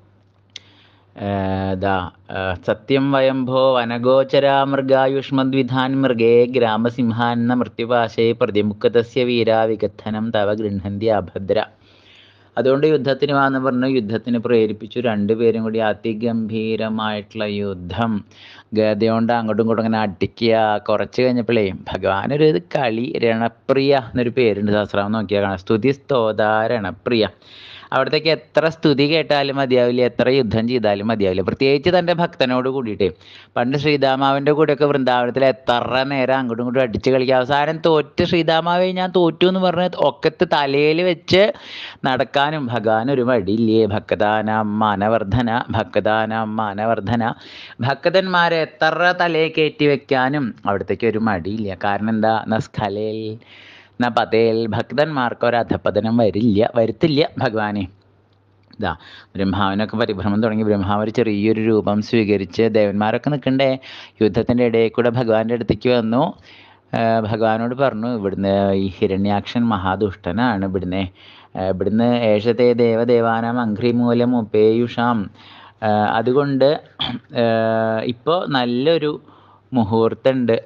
ദാ സത്യം വയംഭോ വനഗോചരാമൃഗായുഷ്മദ്വിധാൻ മൃഗേ ഗ്രാമസിംഹാൻ എന്ന മൃത്യുപാശേ പ്രതിമുഖതസ്യ വീരാ വികഥനം തവ ഗൃഹന്തി അഭദ്ര അതുകൊണ്ട് യുദ്ധത്തിന് വാന്ന് പറഞ്ഞു യുദ്ധത്തിന് പ്രേരിപ്പിച്ചു രണ്ടുപേരും കൂടി അതിഗംഭീരമായിട്ടുള്ള യുദ്ധം ഗതയോണ്ട് അങ്ങോട്ടും ഇങ്ങോട്ടും ഇങ്ങനെ അടിക്കുക കുറച്ച് കഴിഞ്ഞപ്പോഴേ ഭഗവാൻ ഒരു ഇത് കളി രണപ്രിയ എന്നൊരു പേരുണ്ട് സഹസ്രാമം നോക്കിയാൽ കാണാം സ്തുതി സ്തോത രണപ്രിയ അവിടത്തേക്ക് എത്ര സ്തുതി കേട്ടാലും മതിയാവില്ല എത്ര യുദ്ധം ചെയ്താലും മതിയാവില്ല പ്രത്യേകിച്ച് തൻ്റെ ഭക്തനോട് കൂടിയിട്ട് പണ്ട് ശ്രീതാമാവിൻ്റെ കൂടെയൊക്കെ വൃന്ദാവനത്തിൽ എത്ര നേരം അങ്ങോട്ടും ഇങ്ങോട്ടും അടിച്ച് കളിക്കുക അവസാനം തോറ്റ് ശ്രീതാമാവെ ഞാൻ തോറ്റു എന്ന് പറഞ്ഞ് ഒക്കത്ത് തലയിൽ വെച്ച് നടക്കാനും ഭഗവാൻ ഒരു മടിയില്ലേ ഭക്തദാനം മാനവർദ്ധന ഭക്തദാനം മാനവർദ്ധന ഭക്തന്മാരെ എത്ര തലയെ കയറ്റി വെക്കാനും അവിടത്തേക്ക് ഒരു മടിയില്ല കാരണം എന്താ നസ്ഖലേൽ ന പതേൽ ഭക്തന്മാർക്ക് ഒരു അധപതനം വരില്ല വരുത്തില്ല ഭഗവാനെ ഇതാ ബ്രഹ്മാവിനൊക്കെ പരിഭ്രമം തുടങ്ങി ബ്രഹ്മാവ് ഒരു ചെറിയൊരു രൂപം സ്വീകരിച്ച് ദേവന്മാരൊക്കെ നിൽക്കണ്ടേ യുദ്ധത്തിൻ്റെ ഇടയിൽ കൂടെ ഭഗവാന്റെ അടുത്തേക്ക് വന്നു ഭഗവാനോട് പറഞ്ഞു ഇവിടുന്ന് ഈ ഹിരണ്യാക്ഷൻ മഹാദുഷ്ടനാണ് ഇവിടുന്ന് ഇവിടുന്ന് ഏഷത്തെ ദേവദേവാനാം അഘ്രിമൂലം ഉപേയുഷാം അതുകൊണ്ട് ഇപ്പോൾ നല്ലൊരു മുഹൂർത്തമുണ്ട്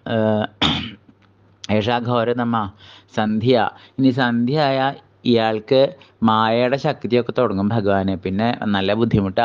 ഏഷാഘോരതമ്മ സന്ധ്യ ഇനി സന്ധ്യ ആയാൽ ഇയാൾക്ക് മായയുടെ ശക്തിയൊക്കെ തുടങ്ങും ഭഗവാന് പിന്നെ നല്ല ബുദ്ധിമുട്ടാ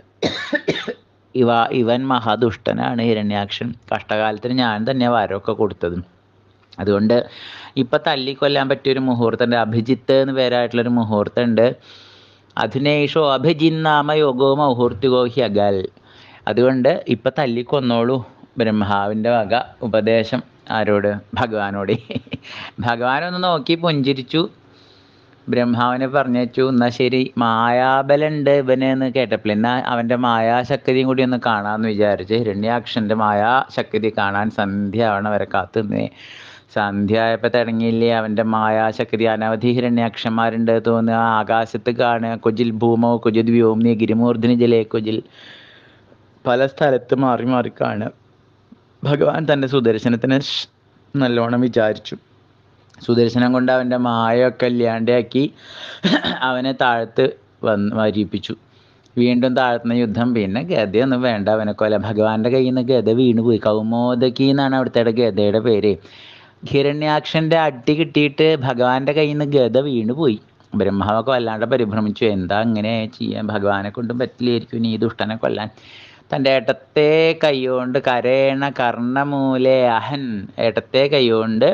ഇവ ഇവൻ മഹാദുഷ്ടനാണ് ഹിരണ്യാക്ഷൻ കഷ്ടകാലത്തിന് ഞാൻ തന്നെ വരമൊക്കെ കൊടുത്തതും അതുകൊണ്ട് ഇപ്പം തല്ലിക്കൊല്ലാൻ പറ്റിയൊരു മുഹൂർത്തമുണ്ട് അഭിജിത്ത് എന്ന് പേരായിട്ടുള്ളൊരു മുഹൂർത്തമുണ്ട് അധിനേഷോ അഭിജിന്നാമ യോഗോ മുഹൂർത്തികോ ഹ്യഗൽ അതുകൊണ്ട് ഇപ്പം തല്ലിക്കൊന്നോളൂ ബ്രഹ്മാവിൻ്റെ വക ഉപദേശം ആരോട് ഭഗവാനോട് ഭഗവാനൊന്ന് നോക്കി പുഞ്ചിരിച്ചു ബ്രഹ്മാവിനെ പറഞ്ഞേച്ചു എന്നാൽ ശരി മായാബലുണ്ട് ഇവന് എന്ന് കേട്ടപ്പോൾ എന്നാൽ അവൻ്റെ മായാശക്തിയും കൂടി ഒന്ന് കാണാമെന്ന് വിചാരിച്ച് ഹിരണ്യാക്ഷൻ്റെ മായാശക്തി കാണാൻ സന്ധ്യ ആവണ വരെ കാത്തു നിന്നേ സന്ധ്യ ആയപ്പോൾ തുടങ്ങിയില്ലേ അവൻ്റെ മായാശക്തി അനവധി ഹിരണ്യാക്ഷന്മാരുണ്ട് തോന്നുക ആകാശത്ത് കാണുക കുജിൽ ഭൂമോ കുജിൽ വ്യോംനി ഗിരിമൂർധിനി ജലേ കുജിൽ പല സ്ഥലത്ത് മാറി മാറി കാണുക ഭഗവാൻ തൻ്റെ സുദർശനത്തിന് നല്ലോണം വിചാരിച്ചു സുദർശനം കൊണ്ട് അവൻ്റെ മായൊക്കെ ഇല്ലാണ്ടാക്കി അവനെ താഴത്ത് വന്ന് വരിപ്പിച്ചു വീണ്ടും താഴ്ത്തുന്ന യുദ്ധം പിന്നെ ഗതയൊന്നും വേണ്ട അവനെ കൊല ഭഗവാന്റെ കയ്യിൽ നിന്ന് ഗത വീണുപോയി കൗമോദകി എന്നാണ് അവിടുത്തെ ഗതയുടെ പേര് ഹിരണ്യാക്ഷന്റെ അടി കിട്ടിയിട്ട് ഭഗവാന്റെ കയ്യിൽ നിന്ന് ഗത വീണുപോയി ബ്രഹ്മാവൊക്കെ വല്ലാണ്ട് പരിഭ്രമിച്ചു എന്താ അങ്ങനെ ചെയ്യാൻ ഭഗവാനെ കൊണ്ടും പറ്റില്ലായിരിക്കും ഇനി ഈ ദുഷ്ടനെ കൊല്ലാൻ തൻ്റെ ഏട്ടത്തെ കൈകൊണ്ട് കരേണ കർണമൂലെ അഹൻ ഏട്ടത്തെ കൈകൊണ്ട്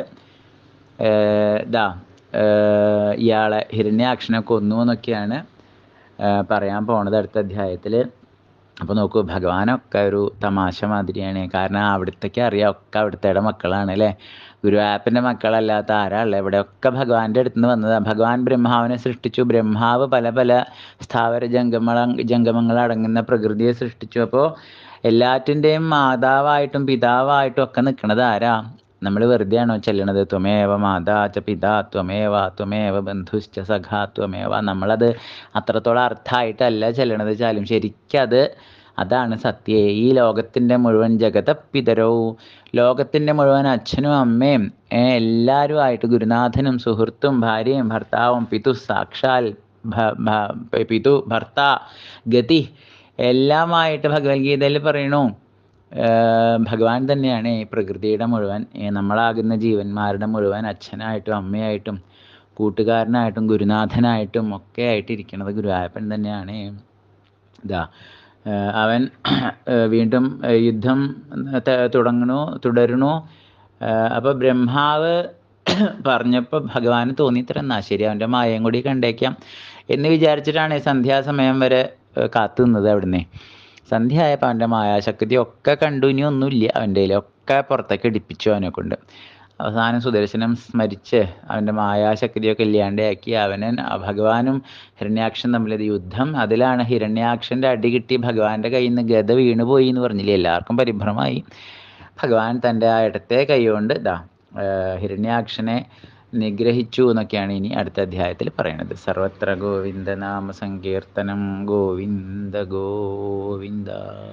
ഏർ, ഇതാ ഏർ, ഇയാളെ ഹിരണ്യാക്ഷനെ കൊന്നു എന്നൊക്കെയാണ് ഏർ, പറയാൻ പോണത് അടുത്ത അധ്യായത്തിൽ അപ്പോൾ നോക്കൂ ഭഗവാനൊക്കെ ഒരു തമാശ മാതിരിയാണ് കാരണം അവിടുത്തേക്ക് അറിയാം ഒക്കെ അവിടുത്തെ മക്കളാണ് അല്ലേ ഗുരുവായൂരപ്പൻ്റെ മക്കളല്ലാത്ത ആരാളെ ഇവിടെയൊക്കെ ഭഗവാന്റെ അടുത്ത് നിന്ന് വന്നതാണ് ഭഗവാൻ ബ്രഹ്മാവിനെ സൃഷ്ടിച്ചു ബ്രഹ്മാവ് പല പല സ്ഥാവര ജംഗമ ജംഗമങ്ങൾ അടങ്ങുന്ന പ്രകൃതിയെ സൃഷ്ടിച്ചു അപ്പോൾ എല്ലാറ്റിൻ്റെയും മാതാവായിട്ടും പിതാവായിട്ടും ഒക്കെ നിൽക്കുന്നത് ആരാ നമ്മൾ വെറുതെയാണോ ചെല്ലണത് ത്വമേവ മാതാ ച പിതാ ത്വമേവ ത്വമേവ ബന്ധുശ്ച സഖാ ത്വമേവ നമ്മളത് അത്രത്തോളം അർത്ഥമായിട്ടല്ല ചെല്ലണത് ചാലും ശരിക്കത് അതാണ് സത്യേ ഈ ലോകത്തിൻ്റെ മുഴുവൻ ജഗതപ്പിതരവും ലോകത്തിൻ്റെ മുഴുവൻ അച്ഛനും അമ്മയും ഏ, എല്ലാവരുമായിട്ട് ഗുരുനാഥനും സുഹൃത്തും ഭാര്യയും ഭർത്താവും പിതു സാക്ഷാൽ ഭ- ഭ- പിതു ഭർത്ത ഗതി എല്ലാമായിട്ട് ഭഗവത്ഗീതയിൽ പറയണു ഏർ ഭഗവാൻ തന്നെയാണ് ഈ പ്രകൃതിയുടെ മുഴുവൻ ഈ നമ്മളാകുന്ന ജീവന്മാരുടെ മുഴുവൻ അച്ഛനായിട്ടും അമ്മയായിട്ടും കൂട്ടുകാരനായിട്ടും ഗുരുനാഥനായിട്ടും ഒക്കെ ആയിട്ട് ഇരിക്കുന്നത് ഗുരുവായൂരപ്പൻ തന്നെയാണ് ഇതാ ഏർ അവൻ ഏർ വീണ്ടും ഏർ യുദ്ധം ത- തുടങ്ങണു തുടരണു അപ്പോൾ ബ്രഹ്മാവ് പറഞ്ഞപ്പോൾ ഭഗവാന് തോന്നി ഇത്ര എന്നാ ശരി അവൻ്റെ മായം കൂടി കണ്ടേക്കാം എന്ന് വിചാരിച്ചിട്ടാണ് ഈ സന്ധ്യാസമയം വരെ ഏർ കാത്തു നിന്നത് അവിടുന്ന് സന്ധ്യ ആയപ്പോൾ അവൻ്റെ മായാശക്തി ഒക്കെ കണ്ടു ഇനി ഒന്നുമില്ല അവൻ്റെ ഒക്കെ പുറത്തേക്ക് ഇടിപ്പിച്ചു അവനെ കൊണ്ട് അവസാനം സുദർശനം സ്മരിച്ച് അവൻ്റെ മായാശക്തിയൊക്കെ ഇല്ലാണ്ടാക്കി അവനെ ഭഗവാനും ഹിരണ്യാക്ഷൻ തമ്മിലത് യുദ്ധം അതിലാണ് ഹിരണ്യാക്ഷൻ്റെ അടി കിട്ടി ഭഗവാന്റെ കയ്യിൽ നിന്ന് ഗത വീണുപോയി എന്ന് പറഞ്ഞില്ലേ എല്ലാവർക്കും പരിഭ്രമമായി ഭഗവാൻ തൻ്റെ ആ ഇടത്തെ കൈകൊണ്ട് ഇതാ ഏർ ഹിരണ്യാക്ഷനെ നിഗ്രഹിച്ചു എന്നൊക്കെയാണ് ഇനി അടുത്ത അധ്യായത്തിൽ പറയുന്നത് സർവത്ര ഗോവിന്ദ നാമ സങ്കീർത്തനം ഗോവിന്ദ ഗോവിന്ദ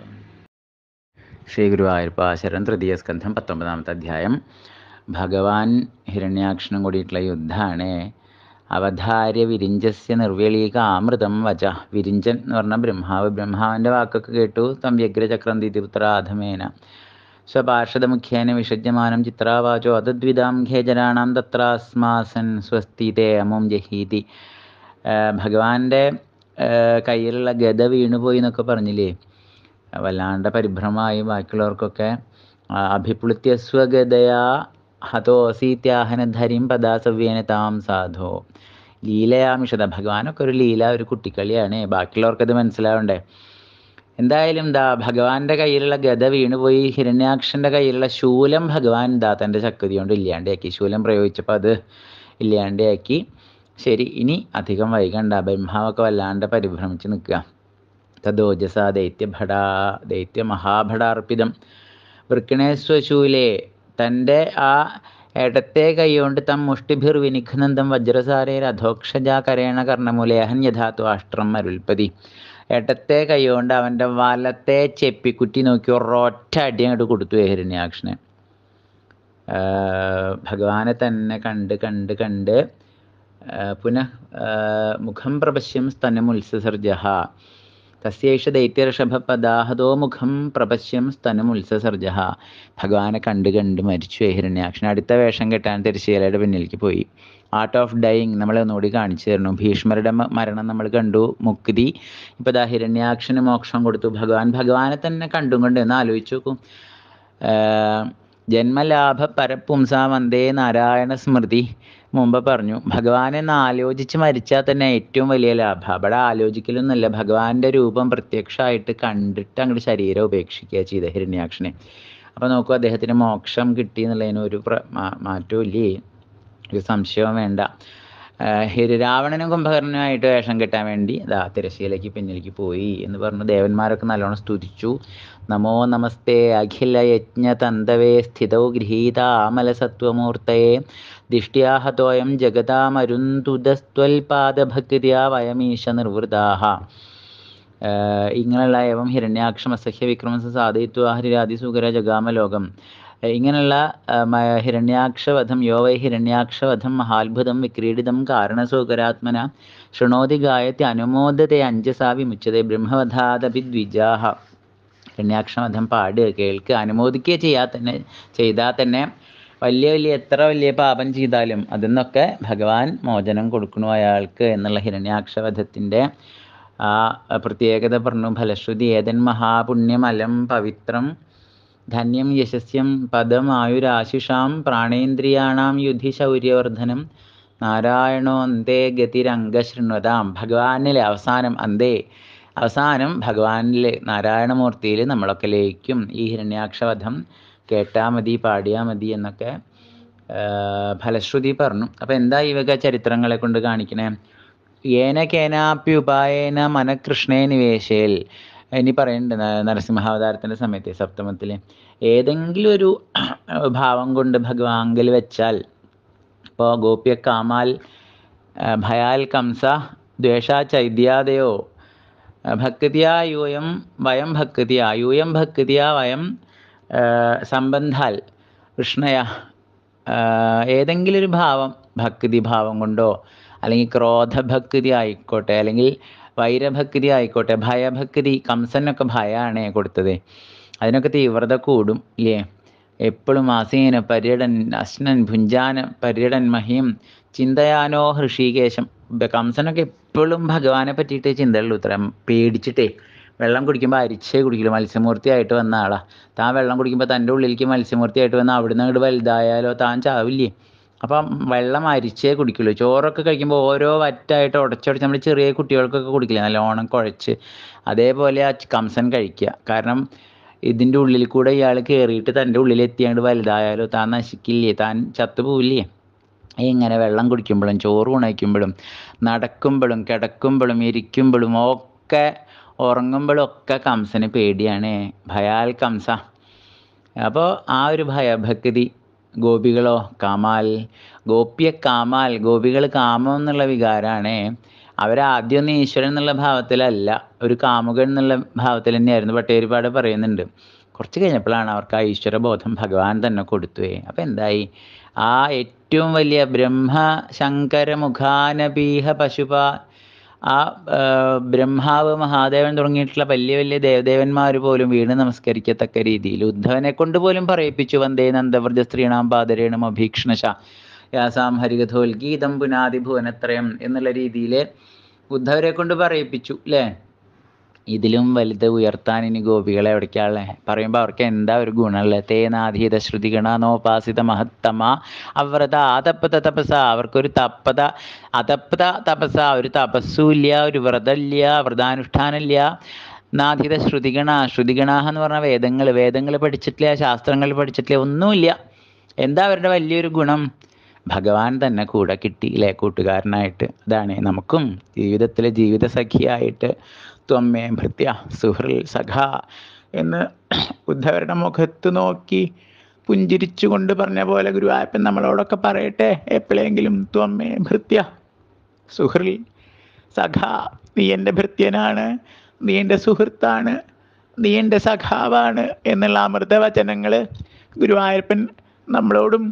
ശ്രീ ഗുരുവായൂരപ്പ ശരൺ തൃതീയ സ്കന്ധം പത്തൊമ്പതാമത്തെ അധ്യായം ഭഗവാൻ ഹിരണ്യാക്ഷനും കൂടിയിട്ടുള്ള യുദ്ധമാണ് അവധാര്യ വിരിഞ്ചസ്യ നിർവേളീക അമൃതം വച വിരിഞ്ചൻ എന്ന് പറഞ്ഞ ബ്രഹ്മാവ് ബ്രഹ്മാവിൻ്റെ വാക്കൊക്കെ കേട്ടു തം വ്യഗ്രചക്രം ദിതിപുത്രാധമേന സ്വപാർഷദമുഖ്യേന വിഷജ്യമാനം ചിത്രാവാചോ അതദ്വിതാം ഖേജരാണാം തത്രാസ്മാസൻ സ്വസ്തി തേ അമും ജഹീതി ഭഗവാന്റെ കയ്യിലുള്ള ഗത വീണുപോയി എന്നൊക്കെ പറഞ്ഞില്ലേ വല്ലാണ്ട് പരിഭ്രമമായി ബാക്കിയുള്ളവർക്കൊക്കെ അഭിപ്ലുത്യ സ്വഗതയാ ഹതോസീത്യാഹനധരിം പദാസവ്യേന താം സാധോ ലീലയാമിഷത ഭഗവാനൊക്കെ ഒരു ലീല ഒരു കുട്ടിക്കളിയാണ് ബാക്കിയുള്ളവർക്കത് മനസ്സിലാവണ്ടേ എന്തായാലും ദാ ഭഗവാന്റെ കയ്യിലുള്ള ഗത വീണുപോയി ഹിരണ്യാക്ഷന്റെ കയ്യിലുള്ള ശൂലം ഭഗവാൻ ദാ തൻ്റെ ശക്തി കൊണ്ട് ഇല്ലാണ്ടാക്കി ശൂലം പ്രയോഗിച്ചപ്പോൾ അത് ഇല്ലാണ്ടാക്കി ശരി ഇനി അധികം വൈകണ്ട ബ്രഹ്മാവൊക്കെ വല്ലാണ്ട് പരിഭ്രമിച്ച് നിൽക്കുക തദോജസ ദൈത്യഭടാ ദൈത്യ മഹാഭടാർപ്പിതം വൃക്കണേശ്വശൂലെ തൻ്റെ ആ ഇടത്തെ കൈകൊണ്ട് തം മുഷ്ടിഭിർ വിനിഘ്നന്ദം വജ്രസാരേർ അധോക്ഷജാ കരേണ കർണമൂലേഹൻ യഥാത്വ അഷ്ട്രം അരുൽപ്പതി ഇടത്തെ കൈകൊണ്ട് അവൻ്റെ വലത്തെ ചെപ്പിക്കുറ്റി നോക്കി ഒരൊറ്റ അടി അങ്ങോട്ട് കൊടുത്തു ഹിരണ്യാക്ഷനെ ഭഗവാനെ തന്നെ കണ്ട് കണ്ട് കണ്ട് പുനഃ മുഖം പ്രപശ്യം സ്തനമുത്സസർജ തസ്യേഷ ദൈത്യഋഷഭപദാഹതോ മുഖം പ്രപശ്യം സ്തനമുത്സസർജ ഭഗവാനെ കണ്ട് കണ്ട് മരിച്ചു ഹിരണ്യാക്ഷൻ അടുത്ത വേഷം കെട്ടാൻ തിരശ്ശീലയുടെ പിന്നിലേക്ക് പോയി ആർട്ട് ഓഫ് ഡൈയിങ് നമ്മൾ ഒന്നുകൂടി കാണിച്ചു തരുന്നു ഭീഷ്മരുടെ മരണം നമ്മൾ കണ്ടു മുക്തി ഇപ്പോൾ ദാ ഹിരണ്യാക്ഷന് മോക്ഷം കൊടുത്തു ഭഗവാൻ ഭഗവാനെ തന്നെ കണ്ടും കൊണ്ട് എന്ന് ആലോചിച്ച് നോക്കൂ ജന്മലാഭ പരപുംസ വന്ദേ നാരായണ സ്മൃതി മുമ്പ് പറഞ്ഞു ഭഗവാനെ ഒന്ന് ആലോചിച്ച് മരിച്ചാൽ തന്നെ ഏറ്റവും വലിയ ലാഭം അവിടെ ആലോചിക്കലൊന്നുമല്ല ഭഗവാന്റെ രൂപം പ്രത്യക്ഷമായിട്ട് കണ്ടിട്ട് അങ്ങോട്ട് ശരീരം ഉപേക്ഷിക്കുക ചെയ്ത ഹിരണ്യാക്ഷനെ അപ്പോൾ നോക്കൂ അദ്ദേഹത്തിന് മോക്ഷം കിട്ടി എന്നുള്ളതിന് ഒരു മാറ്റവും ഇല്ലേ ഒരു സംശയവും വേണ്ട രാവണനും കുംഭകർണനുമായിട്ട് വേഷം കെട്ടാൻ വേണ്ടി അതാ തിരശ്ശീലയ്ക്ക് പിന്നിലേക്ക് പോയി എന്ന് പറഞ്ഞു ദേവന്മാരൊക്കെ നല്ലോണം സ്തുതിച്ചു നമോ നമസ്തേ അഖില യജ്ഞ തന്തവേ സ്ഥിതൗ ഗൃഹീത ആമലസത്വമൂർത്തയെ ദിഷ്ട്യാഹതോയം ജഗതാമരുന്തുതസ്ത്വൽപാദഭക്തിയാ വയമീശ നിർവൃതാഹ ഇങ്ങനെയുള്ള ഏവം ഹിരണ്യാക്ഷമസഹ്യ വിക്രമസ സാധയിത്വ ഹരിരാതിസുകര ജഗാമലോകം ഇങ്ങനെയുള്ള ആ, മ- ഹിരണ്യാക്ഷവധം യോ വൈ ഹിരണ്യാക്ഷവധം മഹാത്ഭുതം വിക്രീഡിതം കാരണസൂകരാത്മന ശൃണോതി ഗായത്തി അനുമോദത്തെ അഞ്ജസാ വിമുച്ചതെ ബ്രഹ്മവധാദപി ദ്വിജാഹ ഹിരണ്യാക്ഷവധം പാടുക കേൾക്കുക അനുമോദിക്കുക ചെയ്യാ തന്നെ ചെയ്താൽ തന്നെ വലിയ വലിയ എത്ര വലിയ പാപം ചെയ്താലും അതിൽ നിന്നൊക്കെ ഭഗവാൻ മോചനം കൊടുക്കണു അയാൾക്ക് എന്നുള്ള ഹിരണ്യാക്ഷവധത്തിൻ്റെ ആ പ്രത്യേകത പറഞ്ഞു ഫലശ്രുതി ഏതൻ മഹാപുണ്യമലം പവിത്രം ധന്യം യശസ്യം പദം ആയുരാശിഷാം പ്രാണേന്ദ്രിയാണാം യുധി ശൗര്യവർദ്ധനം നാരായണോ അന്തേ ഗതിരംഗശൃണ്വതാം ഭഗവാനിൽ അവസാനം അന്തേ അവസാനം ഭഗവാനിൽ നാരായണമൂർത്തിയിൽ നമ്മളൊക്കെ ലയിക്കും ഈ ഹിരണ്യാക്ഷവധം കേട്ടാൽ മതി പാടിയാൽ മതി എന്നൊക്കെ ആ, ഫലശ്രുതി പറഞ്ഞു അപ്പം എന്താ ഈ വക ചരിത്രങ്ങളെ കൊണ്ട് കാണിക്കണേ ഏന കേനാപ്പി ഉപായേന മനകൃഷ്ണേ നിവേശേൽ ഇനി പറയുന്നുണ്ട് ന- നരസിംഹാവതാരത്തിൻ്റെ സമയത്ത് സപ്തമത്തിൽ ഏതെങ്കിലും ഒരു ഭാവം കൊണ്ട് ഭഗവാങ്കിൽ വെച്ചാൽ ഇപ്പോൾ ഗോപ്യ കാമാൽ ആ, ഭയാൽ കംസ ദ്വേഷ ചൈദ്യാദയോ ഭക്തിയാ യൂയം വയം ഭക്തിയാ യൂയം ഭക്തിയാ വയം ആ, സംബന്ധാൽ കൃഷ്ണയ ആ, ഏതെങ്കിലും ഒരു ഭാവം ഭക്തി ഭാവം കൊണ്ടോ അല്ലെങ്കിൽ ക്രോധഭക്തി ആയിക്കോട്ടെ അല്ലെങ്കിൽ വൈരഭക്തി ആയിക്കോട്ടെ ഭയഭക്തി കംസനൊക്കെ ഭയമാണ് കൊടുത്തത് അതിനൊക്കെ തീവ്രത കൂടും ഇല്ലേ എപ്പോഴും ആസീന പര്യടൻ അശ്നൻ ഭുഞ്ചാന പര്യടൻ മഹീം ചിന്തയാനോ ഹൃഷീകേശം ബ- കംസനൊക്കെ എപ്പോഴും ഭഗവാനെ പറ്റിയിട്ട് ചിന്തയുള്ളൂ ഉത്തരം പേടിച്ചിട്ടേ വെള്ളം കുടിക്കുമ്പോൾ അരിച്ചേ കുടിക്കില്ല മത്സ്യമൂർത്തിയായിട്ട് വന്ന ആളാ താൻ വെള്ളം കുടിക്കുമ്പോൾ തൻ്റെ ഉള്ളിലേക്ക് മത്സ്യമൂർത്തിയായിട്ട് വന്ന അവിടുന്ന് അങ്ങോട്ട് വലുതായാലോ താൻ ചാവില്ലേ അപ്പം വെള്ളം അരിച്ചേ കുടിക്കുള്ളൂ ചോറൊക്കെ കഴിക്കുമ്പോൾ ഓരോ വറ്റായിട്ട് ഉടച്ചുടച്ച് നമ്മൾ ചെറിയ കുട്ടികൾക്കൊക്കെ കുടിക്കില്ലേ നല്ലോണം കുഴച്ച് അതേപോലെ ആ കംസൻ കഴിക്കുക കാരണം ഇതിൻ്റെ ഉള്ളിൽ കൂടെ ഇയാൾ കയറിയിട്ട് തൻ്റെ ഉള്ളിൽ എത്തിയാണ്ട് വലുതായാലോ താൻ നശിക്കില്ലേ താൻ ചത്തുപോവില്ലേ ഇങ്ങനെ വെള്ളം കുടിക്കുമ്പോഴും ചോറ് ഉണയ്ക്കുമ്പോഴും നടക്കുമ്പോഴും കിടക്കുമ്പോഴും ഇരിക്കുമ്പോഴും ഒക്കെ ഉറങ്ങുമ്പോഴും ഒക്കെ കംസന് പേടിയാണ് ഭയാൽ കംസ അപ്പോൾ ആ ഒരു ഭയഭക്തി ഗോപികളോ കാമാൽ ഗോപ്യ കാമാൽ ഗോപികൾ കാമം എന്നുള്ള വികാരമാണ് അവരാദ്യമൊന്നും ഈശ്വരൻ എന്നുള്ള ഭാവത്തിലല്ല ഒരു കാമുകൻ എന്നുള്ള ഭാവത്തിൽ തന്നെയായിരുന്നു പട്ടേരിപ്പാട് പറയുന്നുണ്ട് കുറച്ച് കഴിഞ്ഞപ്പോഴാണ് അവർക്ക് ആ ഈശ്വരബോധം ഭഗവാൻ തന്നെ കൊടുത്തു അപ്പം എന്തായി ആ ഏറ്റവും വലിയ ബ്രഹ്മ ശങ്കര മുഖാനപീഹ പശുപ ആ ആ, ബ്രഹ്മാവ് മഹാദേവൻ തുടങ്ങിയിട്ടുള്ള വലിയ വലിയ ദേവദേവന്മാർ പോലും വീണ് നമസ്കരിക്കത്തക്ക രീതിയിൽ ഉദ്ധവനെ കൊണ്ട് പോലും പറയിപ്പിച്ചു വന്ദേ നന്ദവ്രജ സ്ത്രീണാം പാദരേണം അഭീക്ഷണശ യാസാം ഹരികഥോൽഗീതം പുനാതി ഭുവനത്രയം എന്നുള്ള രീതിയിൽ ഉദ്ധവരെ കൊണ്ട് പറയിപ്പിച്ചു അല്ലേ ഇതിലും വലുത് ഉയർത്താൻ ഇനി ഗോപികളെ എവിടേക്കാളെ പറയുമ്പോൾ അവർക്ക് എന്താ ഒരു ഗുണമുള്ളത് തേനാധീത ശ്രുതിഗണാനോപാസിത മഹത്തമ അവ്രത അതപ്പത തപസ അവർക്കൊരു തപ്പത അതപ്പത തപസ ഒരു തപസ്സുമില്ല ഒരു വ്രതമില്ല വ്രതാനുഷ്ഠാനമില്ല നാധിത ശ്രുതിഗണ ശ്രുതിഗണാഹ എന്ന് പറഞ്ഞാൽ വേദങ്ങൾ വേദങ്ങൾ പഠിച്ചിട്ടില്ല ശാസ്ത്രങ്ങൾ പഠിച്ചിട്ടില്ല ഒന്നുമില്ല എന്താ അവരുടെ വലിയൊരു ഗുണം ഭഗവാൻ തന്നെ കൂടെ കിട്ടി അല്ലേ കൂട്ടുകാരനായിട്ട് അതാണ് നമുക്കും ജീവിതത്തിലെ ജീവിത സഖിയായിട്ട് ത്വമ്മേ ഭൃത്യ സുഹൃൽ സഖ എന്ന് ഉദ്ധവരുടെ മുഖത്ത് നോക്കി പുഞ്ചിരിച്ചുകൊണ്ട് പറഞ്ഞ പോലെ ഗുരുവായപ്പൻ നമ്മളോടൊക്കെ പറയട്ടെ എപ്പോഴെങ്കിലും ത്വമ്മേ ഭൃത്യ സുഹൃൽ സഖ നീ എൻ്റെ ഭൃത്യനാണ് നീ എൻ്റെ സുഹൃത്താണ് നീ എൻ്റെ സഖാവാണ് എന്നുള്ള അമൃതവചനങ്ങൾ ഗുരുവായൂരപ്പൻ നമ്മളോടും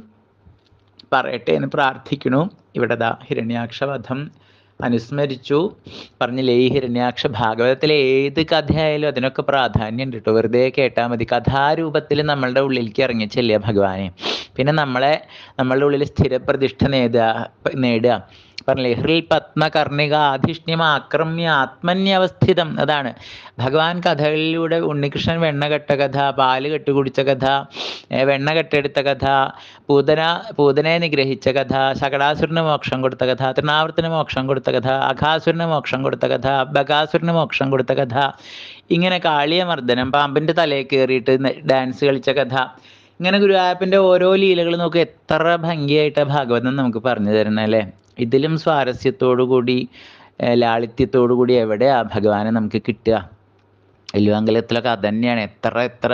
പറയട്ടെ എന്ന് പ്രാർത്ഥിക്കണു ഇവിടെ ദാ ഹിരണ്യാക്ഷവധം അനുസ്മരിച്ചു പറഞ്ഞില്ലേ ഈ ഹിരണ്യാക്ഷ ഭാഗവതത്തിലെ ഏത് കഥയായാലും അതിനൊക്കെ പ്രാധാന്യം കേട്ടോ വെറുതെ കേട്ടാൽ മതി കഥാരൂപത്തിൽ നമ്മളുടെ ഉള്ളിലേക്ക് ഇറങ്ങി ചെല്ലുക ഭഗവാനെ പിന്നെ നമ്മളെ നമ്മളുടെ ഉള്ളിൽ സ്ഥിരപ്രതിഷ്ഠ നേടുക നേടുക പറഞ്ഞില്ലേ ഹൃൽ പത്മ കർണിക ആധിഷ്ണ്യം ആക്രമ്യ ആത്മന്യവസ്ഥിതം അതാണ് ഭഗവാൻ കഥകളിലൂടെ ഉണ്ണികൃഷ്ണൻ വെണ്ണ കെട്ട കഥ പാല് കെട്ടുകുടിച്ച കഥ ഏ, വെണ്ണ കെട്ടെടുത്ത കഥ പൂതന പൂതനയെ നിഗ്രഹിച്ച കഥ ശകടാസുരന് മോക്ഷം കൊടുത്ത കഥ തൃണാവർത്തിന് മോക്ഷം കൊടുത്ത കഥ അഘാസുരന് മോക്ഷം കൊടുത്ത കഥ ബകാസുരന് മോക്ഷം കൊടുത്ത കഥ ഇങ്ങനെ കാളിയമർദ്ദനം പാമ്പിൻ്റെ തലയിൽ കയറിയിട്ട് ഡാൻസ് കളിച്ച കഥ ഇങ്ങനെ ഗുരുവായൂരപ്പൻ്റെ ഓരോ ലീലകൾ നോക്കി എത്ര ഭംഗിയായിട്ട് ഭാഗവതം നമുക്ക് പറഞ്ഞു തരണം അല്ലേ ഇതിലും സ്വാരസ്യത്തോടു കൂടി ഏഹ് ലാളിത്യത്തോടു കൂടി എവിടെയാ ഭഗവാനെ നമുക്ക് കിട്ടുക എല്ലുവാങ്കലത്തിലൊക്കെ അതന്നെയാണ് എത്ര എത്ര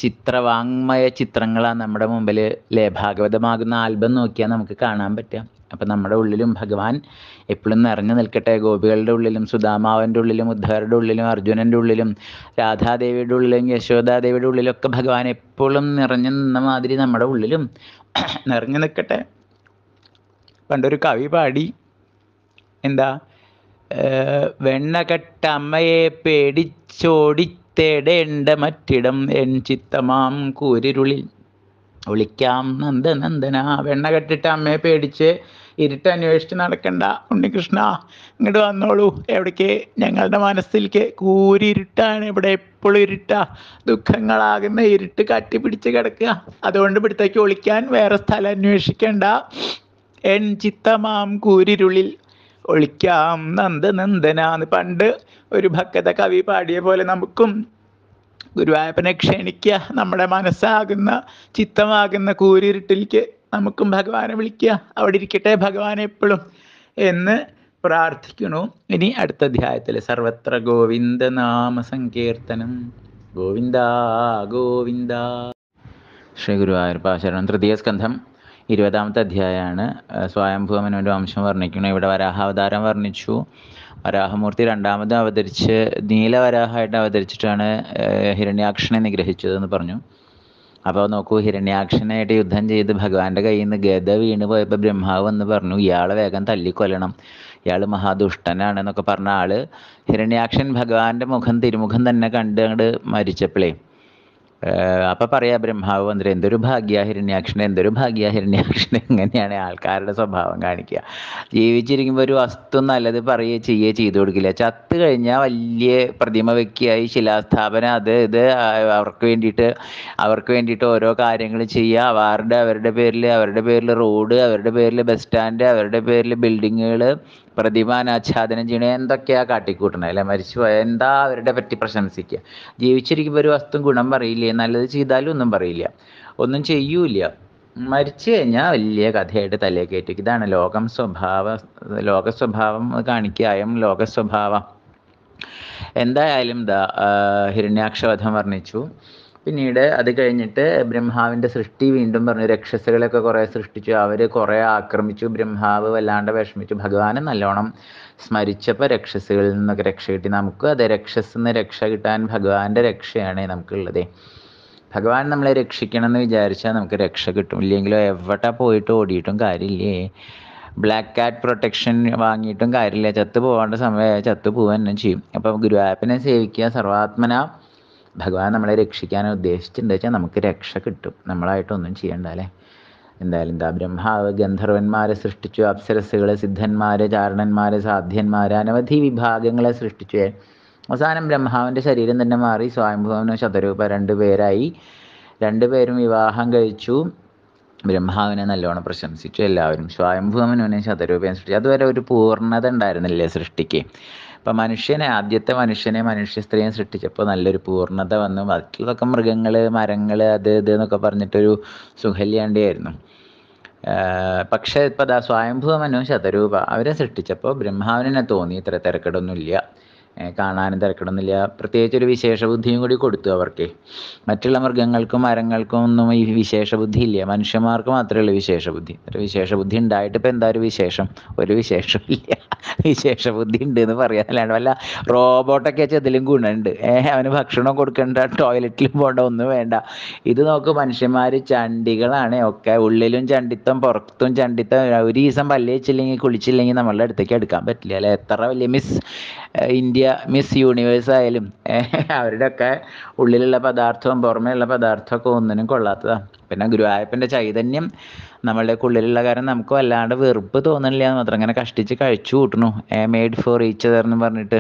ചിത്രവാങ്മയ ചിത്രങ്ങളാണ് നമ്മുടെ മുമ്പിൽ ലേ ഭാഗവതമാകുന്ന ആൽബം നോക്കിയാൽ നമുക്ക് കാണാൻ പറ്റുക അപ്പം നമ്മുടെ ഉള്ളിലും ഭഗവാൻ എപ്പോഴും നിറഞ്ഞു നിൽക്കട്ടെ ഗോപികളുടെ ഉള്ളിലും സുധാമാവൻ്റെ ഉള്ളിലും ഉദ്ധവരുടെ ഉള്ളിലും അർജുനൻ്റെ ഉള്ളിലും രാധാദേവിയുടെ ഉള്ളിലും യശോദാദേവിയുടെ ഉള്ളിലൊക്കെ ഭഗവാൻ എപ്പോഴും നിറഞ്ഞു നിന്ന മാതിരി നമ്മുടെ ഉള്ളിലും നിറഞ്ഞു നിൽക്കട്ടെ പണ്ടൊരു കവി പാടി എന്താ ഏഹ് വെണ്ണ കെട്ട അമ്മയെ പേടിച്ചോടിത്തേടേണ്ട മറ്റിടം എൻ ചിത്തമാം കൂരിരുളിൽ ഒളിക്കാം നന്ദ നന്ദന വെണ്ണ കെട്ടിട്ട് അമ്മയെ പേടിച്ച് ഇരുട്ട് അന്വേഷിച്ച് നടക്കണ്ട ഉണ്ണികൃഷ്ണ ഇങ്ങോട്ട് വന്നോളൂ എവിടേക്ക് ഞങ്ങളുടെ മനസ്സിലേക്ക് കൂരിരുട്ടാണ് ഇവിടെ എപ്പോഴും ഇരുട്ടാ ദുഃഖങ്ങളാകുന്ന ഇരുട്ട് കട്ടിപ്പിടിച്ച് കിടക്കുക അതുകൊണ്ട് ഇവിടത്തേക്ക് ഒളിക്കാൻ വേറെ സ്ഥലം അന്വേഷിക്കണ്ട എൻ ചിത്തമാം കൂരിരുളിൽ ഒളിക്കാം നന്ദനന്ദനാന്ന് പണ്ട് ഒരു ഭക്ത കവി പാടിയ പോലെ നമുക്കും ഗുരുവായൂരപ്പനെ ക്ഷണിക്കുക നമ്മുടെ മനസ്സാകുന്ന ചിത്തമാകുന്ന കൂരിരുട്ടിലേക്ക് നമുക്കും ഭഗവാനെ വിളിക്കുക അവിടെ ഇരിക്കട്ടെ ഭഗവാൻ എപ്പോഴും എന്ന് പ്രാർത്ഥിക്കണു ഇനി അടുത്ത അധ്യായത്തിൽ സർവത്ര ഗോവിന്ദ നാമ സങ്കീർത്തനം ഗോവിന്ദ ഗോവിന്ദ ശ്രീ ഗുരുവായൂരപ്പ ശരണം തൃതീയ സ്കന്ധം ഇരുപതാമത്തെ അധ്യായമാണ് സ്വയംഭൂമനുവിൻ്റെ വംശം വർണ്ണിക്കുന്നു ഇവിടെ വരാഹാവതാരം വർണ്ണിച്ചു വരാഹമൂർത്തി രണ്ടാമത് അവതരിച്ച് നീലവരാഹമായിട്ട് അവതരിച്ചിട്ടാണ് ഏഹ്, ഹിരണ്യാക്ഷനെ നിഗ്രഹിച്ചതെന്ന് പറഞ്ഞു അപ്പോൾ നോക്കൂ ഹിരണ്യാക്ഷനായിട്ട് യുദ്ധം ചെയ്ത് ഭഗവാന്റെ കയ്യിൽ നിന്ന് ഗത വീണ് പോയപ്പോൾ ബ്രഹ്മാവ് വന്ന് പറഞ്ഞു ഇയാളെ വേഗം തല്ലിക്കൊല്ലണം ഇയാൾ മഹാദുഷ്ടനാണെന്നൊക്കെ പറഞ്ഞ ആള് ഹിരണ്യാക്ഷൻ ഭഗവാന്റെ മുഖം തിരുമുഖം തന്നെ കണ്ട് അങ്ങോട്ട് മരിച്ചപ്പോഴേ അപ്പം പറയാ ബ്രഹ്മാവ് വന്നിട്ട് എന്തൊരു ഭാഗ്യ ഹിരണ്യാക്ഷന് എന്തൊരു ഭാഗ്യ ഹിരണ്യാക്ഷന് എങ്ങനെയാണ് ആൾക്കാരുടെ സ്വഭാവം കാണിക്കുക ജീവിച്ചിരിക്കുമ്പോൾ ഒരു വസ്തു നല്ലത് പറയുകയോ ചെയ്യുകയോ ചെയ്തു കൊടുക്കില്ല ചത്ത് കഴിഞ്ഞാൽ വലിയ പ്രതിമ വെക്കുകയായി ശിലാസ്ഥാപനം അത് ഇത് ആ, അവർക്ക് വേണ്ടിയിട്ട് അവർക്ക് വേണ്ടിയിട്ട് ഓരോ കാര്യങ്ങൾ ചെയ്യുക അവരുടെ അവരുടെ പേരിൽ അവരുടെ പേരിൽ റോഡ് അവരുടെ പേരിൽ ബസ് സ്റ്റാൻഡ് അവരുടെ പേരിൽ ബിൽഡിങ്ങുകൾ പ്രതിമാനാച്ഛാദനം ചെയ്യണ എന്തൊക്കെയാ കാട്ടിക്കൂട്ടണത് അല്ലെ മരിച്ചുപോയ എന്താ അവരുടെ പറ്റി പ്രശംസിക്കുക ജീവിച്ചിരിക്കുമ്പോൾ ഒരു വസ്തു ഗുണം പറയില്ലേ നല്ലത് ചെയ്താലും ഒന്നും പറയില്ല ഒന്നും ചെയ്യൂല മരിച്ചു കഴിഞ്ഞാൽ വലിയ കഥയായിട്ട് തലേ കയറ്റും ഇതാണ് ലോകം സ്വഭാവ ലോക സ്വഭാവം കാണിക്കുക അയം ലോക സ്വഭാവം എന്തായാലും ദാ ആ, ഹിരണ്യാക്ഷവധം വർണ്ണിച്ചു പിന്നീട് അത് കഴിഞ്ഞിട്ട് ബ്രഹ്മാവിൻ്റെ സൃഷ്ടി വീണ്ടും പറഞ്ഞു രക്ഷസുകളൊക്കെ കുറേ സൃഷ്ടിച്ചു അവർ കുറേ ആക്രമിച്ചു ബ്രഹ്മാവ് വല്ലാണ്ട് വിഷമിച്ചു ഭഗവാനെ നല്ലോണം സ്മരിച്ചപ്പോൾ രക്ഷസുകളിൽ നിന്നൊക്കെ രക്ഷ കിട്ടി നമുക്ക് അതെ രക്ഷസിൽ നിന്ന് രക്ഷ കിട്ടാൻ ഭഗവാന്റെ രക്ഷയാണ് നമുക്കുള്ളത് ഭഗവാൻ നമ്മളെ രക്ഷിക്കണം എന്ന് വിചാരിച്ചാൽ നമുക്ക് രക്ഷ കിട്ടും ഇല്ലെങ്കിലോ എവിടെ പോയിട്ട് ഓടിയിട്ടും കാര്യമില്ലേ ബ്ലാക്ക് കാറ്റ് പ്രൊട്ടക്ഷൻ വാങ്ങിയിട്ടും കാര്യമില്ല ചത്തു പോകേണ്ട സമയമായ ചത്തു പോവുക തന്നെ ചെയ്യും അപ്പം ഗുരുവായൂരപ്പനെ സേവിക്കുക സർവാത്മന ഭഗവാൻ നമ്മളെ രക്ഷിക്കാൻ ഉദ്ദേശിച്ചിട്ടുണ്ട് വെച്ചാൽ നമുക്ക് രക്ഷ കിട്ടും നമ്മളായിട്ടൊന്നും ചെയ്യണ്ട അല്ലേ എന്തായാലും എന്താ ബ്രഹ്മാവ് ഗന്ധർവന്മാരെ സൃഷ്ടിച്ചു അപ്സരസ്സുകൾ സിദ്ധന്മാര് ചാരണന്മാര് സാധ്യന്മാര് അനവധി വിഭാഗങ്ങളെ സൃഷ്ടിച്ചു അവസാനം ബ്രഹ്മാവിൻ്റെ ശരീരം തന്നെ മാറി സ്വയംഭവനും ശതരൂപ രണ്ടുപേരായി രണ്ടുപേരും വിവാഹം കഴിച്ചു ബ്രഹ്മാവിനെ നല്ലോണം പ്രശംസിച്ചു എല്ലാവരും സ്വയംഭൂമനുവിനെ ശതരൂപയും സൃഷ്ടിച്ചു അതുവരെ ഒരു പൂർണ്ണത ഉണ്ടായിരുന്നില്ലേ സൃഷ്ടിക്ക് അപ്പം മനുഷ്യനെ ആദ്യത്തെ മനുഷ്യനെ മനുഷ്യ സ്ത്രീയെ സൃഷ്ടിച്ചപ്പോൾ നല്ലൊരു പൂർണ്ണത വന്നു ബാക്കിയുള്ളതൊക്കെ മൃഗങ്ങൾ മരങ്ങൾ അത് ഇത് എന്നൊക്കെ പറഞ്ഞിട്ടൊരു സുഖല്യാണ്ടിയായിരുന്നു ആഹ് പക്ഷേ ഇപ്പോൾ ദാ സ്വയംഭൂമനു ശതരൂപ അവരെ സൃഷ്ടിച്ചപ്പോൾ ബ്രഹ്മാവിനെ തോന്നി ഇത്ര തിരക്കടൊന്നുമില്ല ഏഹ് കാണാനും തിരക്കടൊന്നുമില്ല പ്രത്യേകിച്ച് ഒരു വിശേഷ ബുദ്ധിയും കൂടി കൊടുത്തു അവർക്ക് മറ്റുള്ള മൃഗങ്ങൾക്കും മരങ്ങൾക്കും ഒന്നും ഈ വിശേഷ ബുദ്ധി ഇല്ല മനുഷ്യന്മാർക്ക് മാത്രമേ ഉള്ളൂ വിശേഷ ബുദ്ധി ഒരു വിശേഷ ബുദ്ധി ഉണ്ടായിട്ട് ഇപ്പം എന്താ ഒരു വിശേഷം ഒരു വിശേഷം ഇല്ല വിശേഷ ബുദ്ധി ഉണ്ട് എന്ന് പറയാൻ അല്ലാണ്ട് വല്ല റോബോട്ടൊക്കെ വെച്ചാൽ ഇതിലും ഗുണമുണ്ട് ഏഹ് അവന് ഭക്ഷണം കൊടുക്കണ്ട ടോയ്ലറ്റിലും പോകണ്ട ഒന്നും വേണ്ട ഇത് നോക്ക് മനുഷ്യന്മാർ ചണ്ടികളാണ് ഒക്കെ ഉള്ളിലും ചണ്ടിത്തം പുറത്തും ചണ്ടിത്തം ഒരു ദിവസം പല്ല് വെച്ചില്ലെങ്കിൽ കുളിച്ചില്ലെങ്കിൽ നമ്മളുടെ അടുത്തേക്ക് എടുക്കാൻ പറ്റില്ല അല്ലെ എത്ര വലിയ മിസ് ഇന്ത്യ മിസ് യൂണിവേഴ്സ് ആയാലും ഏഹ് അവരുടെ ഒക്കെ ഉള്ളിലുള്ള പദാർത്ഥവും പുറമേയുള്ള പദാർത്ഥമൊക്കെ ഒന്നിനും കൊള്ളാത്തതാണ് പിന്നെ ഗുരുവായൂരപ്പൻ്റെ ചൈതന്യം നമ്മളുടെ ഉള്ളിലുള്ള കാരണം നമുക്ക് വല്ലാണ്ട് വെറുപ്പ് തോന്നണില്ല എന്ന് മാത്രം അങ്ങനെ കഷ്ടിച്ച് കഴിച്ചു കൂട്ടണു മെയ്ഡ് ഫോർ ഈച്ച് അതർ എന്ന് പറഞ്ഞിട്ട്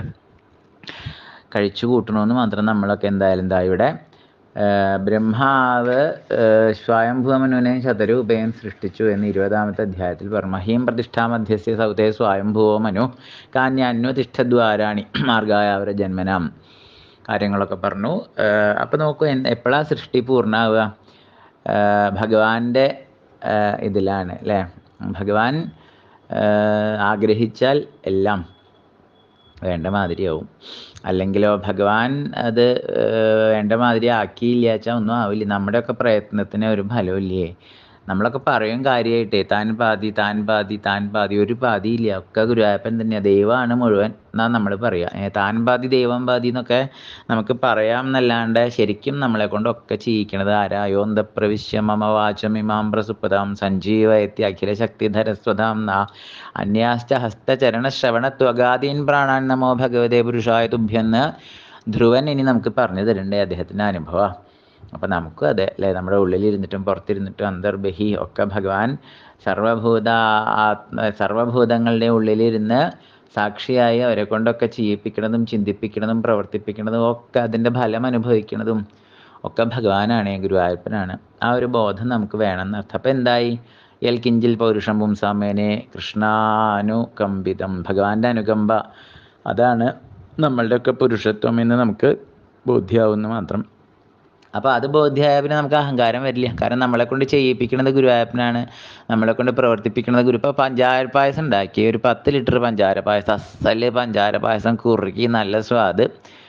കഴിച്ചു കൂട്ടണമെന്ന് മാത്രം നമ്മളൊക്കെ എന്തായാലും എന്താ ഇവിടെ ഏഹ് ബ്രഹ്മാവ് ഏഹ് സ്വയംഭൂമനുവിനെ ശതരൂപയും സൃഷ്ടിച്ചു എന്ന് ഇരുപതാമത്തെ അധ്യായത്തിൽ പറഞ്ഞു മഹീം പ്രതിഷ്ഠാ മധ്യസ്യ സൗതേ സ്വയംഭൂവോ മനു കാന്യാന്വതിഷ്ഠദ്വാരാണി മാർഗായ അവരെ ജന്മനാം കാര്യങ്ങളൊക്കെ പറഞ്ഞു അപ്പം നോക്കൂ എപ്പോഴാണ് സൃഷ്ടി പൂർണ്ണമാവുക ഏഹ് ഭഗവാന്റെ ഏഹ് ഇതിലാണ് അല്ലേ ഭഗവാൻ ഏഹ് ആഗ്രഹിച്ചാൽ എല്ലാം വേണ്ട മാതിരിയാവും അല്ലെങ്കിലോ ഭഗവാൻ അത് ഏഹ് വേണ്ട മാതിരി ആക്കിയില്ല വെച്ചാൽ ഒന്നും ആവില്ല നമ്മുടെയൊക്കെ പ്രയത്നത്തിന് ഒരു ഫലമില്ലേ നമ്മളൊക്കെ പറയും കാര്യമായിട്ടേ താൻ പാതി താൻ പാതി താൻ പാതി ഒരു പാതിയില്ല ഒക്കെ ഗുരുവായൂരപ്പൻ തന്നെയാണ് ദൈവമാണ് മുഴുവൻ എന്നാണ് നമ്മൾ പറയുക ഏ, താൻ പാതി ദൈവം പാതി എന്നൊക്കെ നമുക്ക് പറയാം എന്നല്ലാണ്ട് ശരിക്കും നമ്മളെ കൊണ്ടൊക്കെ ചെയ്യിക്കണത് ആരാ യോന്തപ്രവിശ്യ മമ വാചം ഇമാം പ്രസുപ്പതാം സഞ്ജീവയത്തി അഖില ശക്തിധരസ്വതാം നാ അന്യാശ്ച ഹസ്തചരണ ശ്രവണത്വഗാദീൻ പ്രാണാൻ നമോ ഭഗവതേ പുരുഷായ തുഭ്യെന്ന് ധ്രുവൻ ഇനി നമുക്ക് പറഞ്ഞു തരണ്ടേ അദ്ദേഹത്തിൻ്റെ അനുഭവം അപ്പം നമുക്കും അതെ അല്ലേ നമ്മുടെ ഉള്ളിലിരുന്നിട്ടും പുറത്തിരുന്നിട്ടും അന്തർബഹി ഒക്കെ ഭഗവാൻ സർവഭൂത ആത്മ സർവഭൂതങ്ങളുടെ ഉള്ളിലിരുന്ന് സാക്ഷിയായി അവരെ കൊണ്ടൊക്കെ ചെയ്യിപ്പിക്കണതും ചിന്തിപ്പിക്കണതും പ്രവർത്തിപ്പിക്കണതും ഒക്കെ അതിൻ്റെ ഫലം അനുഭവിക്കണതും ഒക്കെ ഭഗവാനാണ് ഗുരുവായൂരപ്പനാണ് ആ ഒരു ബോധം നമുക്ക് വേണമെന്ന് അർത്ഥം അപ്പം എന്തായി യൽ കിഞ്ചിൽ പൗരുഷം പുംസാമേനെ കൃഷ്ണാനുകമ്പിതം ഭഗവാന്റെ അനുകമ്പ അതാണ് നമ്മളുടെയൊക്കെ പുരുഷത്വം എന്ന് നമുക്ക് ബോധ്യമാവുന്നു മാത്രം അപ്പോൾ അത് ബോധ്യമായ പിന്നെ നമുക്ക് അഹങ്കാരം വരില്ല കാരണം നമ്മളെ കൊണ്ട് ചെയ്യിപ്പിക്കുന്നത് ഗുരുവായൂരപ്പനാണ് നമ്മളെ കൊണ്ട് പ്രവർത്തിപ്പിക്കുന്നത് ഗുരു ഇപ്പോൾ പഞ്ചാര പായസം ഉണ്ടാക്കി ഒരു പത്ത് ലിറ്റർ പഞ്ചാര പായസം അസല് പഞ്ചാര പായസം കുറുക്കി നല്ല സ്വാദ്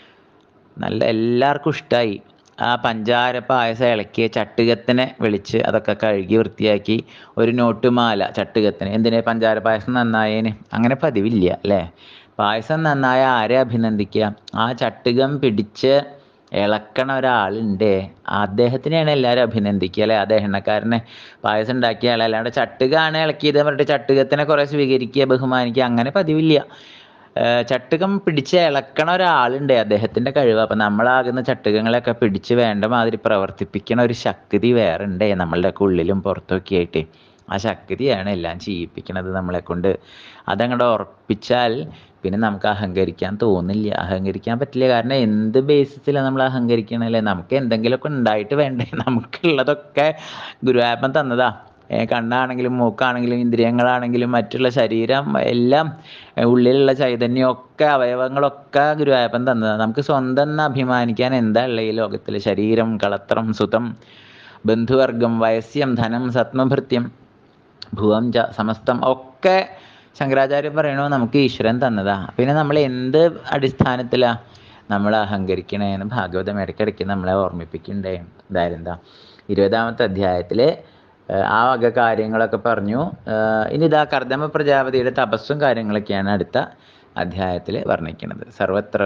നല്ല എല്ലാവർക്കും ഇഷ്ടമായി ആ പഞ്ചാര പായസം ഇളക്കിയ ചട്ടുകത്തിനെ വിളിച്ച് അതൊക്കെ കഴുകി വൃത്തിയാക്കി ഒരു നോട്ടുമാല ചട്ടുകത്തിന് എന്തിനാ പഞ്ചാര പായസം നന്നായേന് അങ്ങനെ പതിവില്ല അല്ലേ പായസം നന്നായ ആരെ അഭിനന്ദിക്കുക ആ ചട്ടുകം പിടിച്ച് ഇളക്കണ ഒരാളുണ്ട് അദ്ദേഹത്തിനെയാണ് എല്ലാവരും അഭിനന്ദിക്കുക അല്ലേ അദ്ദേഹം എണ്ണക്കാരനെ പായസം ഉണ്ടാക്കിയ ആളെ അല്ലാണ്ട് ചട്ടുകാണ് ഇളക്കിയത് പറഞ്ഞിട്ട് ചട്ടുകത്തിനെ കുറേ സ്വീകരിക്കുക ബഹുമാനിക്കുക അങ്ങനെ പതിവില്ല ഏർ ചട്ടുകം പിടിച്ച് ഇളക്കണ ഒരാളുണ്ട് അദ്ദേഹത്തിൻ്റെ കഴിവ് അപ്പം നമ്മളാകുന്ന ചട്ടുകങ്ങളെയൊക്കെ പിടിച്ച് വേണ്ട മാതിരി പ്രവർത്തിപ്പിക്കണ ഒരു ശക്തി വേറെ ഉണ്ട് നമ്മളുടെയൊക്കെ ഉള്ളിലും പുറത്തൊക്കെ ആയിട്ട് ആ ശക്തിയാണ് എല്ലാം ചെയ്യിപ്പിക്കണത് നമ്മളെ കൊണ്ട് അതങ്ങോട്ട് ഉറപ്പിച്ചാൽ പിന്നെ നമുക്ക് അഹങ്കരിക്കാൻ തോന്നില്ല അഹങ്കരിക്കാൻ പറ്റില്ല കാരണം എന്ത് ബേസിസിലാണ് നമ്മൾ അഹങ്കരിക്കണല്ലേ നമുക്ക് എന്തെങ്കിലുമൊക്കെ ഉണ്ടായിട്ട് വേണ്ടേ നമുക്കുള്ളതൊക്കെ ഗുരുവായൂരപ്പൻ തന്നതാ ഏ, കണ്ണാണെങ്കിലും മൂക്കാണെങ്കിലും ഇന്ദ്രിയങ്ങളാണെങ്കിലും മറ്റുള്ള ശരീരം എല്ലാം ഏ, ഉള്ളിലുള്ള ചൈതന്യമൊക്കെ അവയവങ്ങളൊക്കെ ഗുരുവായൂരപ്പൻ തന്നതാണ് നമുക്ക് സ്വന്തം എന്ന് അഭിമാനിക്കാൻ എന്താ ഉള്ളത് ഈ ലോകത്തിൽ ശരീരം കളത്രം സുതം ബന്ധുവർഗം വയസ്യം ധനം സത്മഭൃത്യം ഭുവം ച സമസ്തം ഒക്കെ ശങ്കരാചാര്യൻ പറയണു നമുക്ക് ഈശ്വരൻ തന്നതാ പിന്നെ നമ്മൾ എന്ത് അടിസ്ഥാനത്തിലാ നമ്മൾ അഹങ്കരിക്കണേന്ന് ഭാഗവതം ഇടയ്ക്കിടയ്ക്ക് നമ്മളെ ഓർമ്മിപ്പിക്കണ്ടേ എന്തായാലും എന്താ ഇരുപതാമത്തെ അധ്യായത്തിൽ ആ വക കാര്യങ്ങളൊക്കെ പറഞ്ഞു ഏഹ് ഇനി ഇതാ കർദമ പ്രജാപതിയുടെ തപസ്സും കാര്യങ്ങളൊക്കെയാണ് അടുത്ത അധ്യായത്തിൽ വർണ്ണിക്കുന്നത് സർവത്ര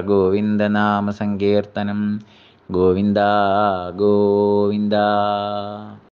ഗോവിന്ദനാമ സങ്കീർത്തനം ഗോവിന്ദ ഗോവിന്ദ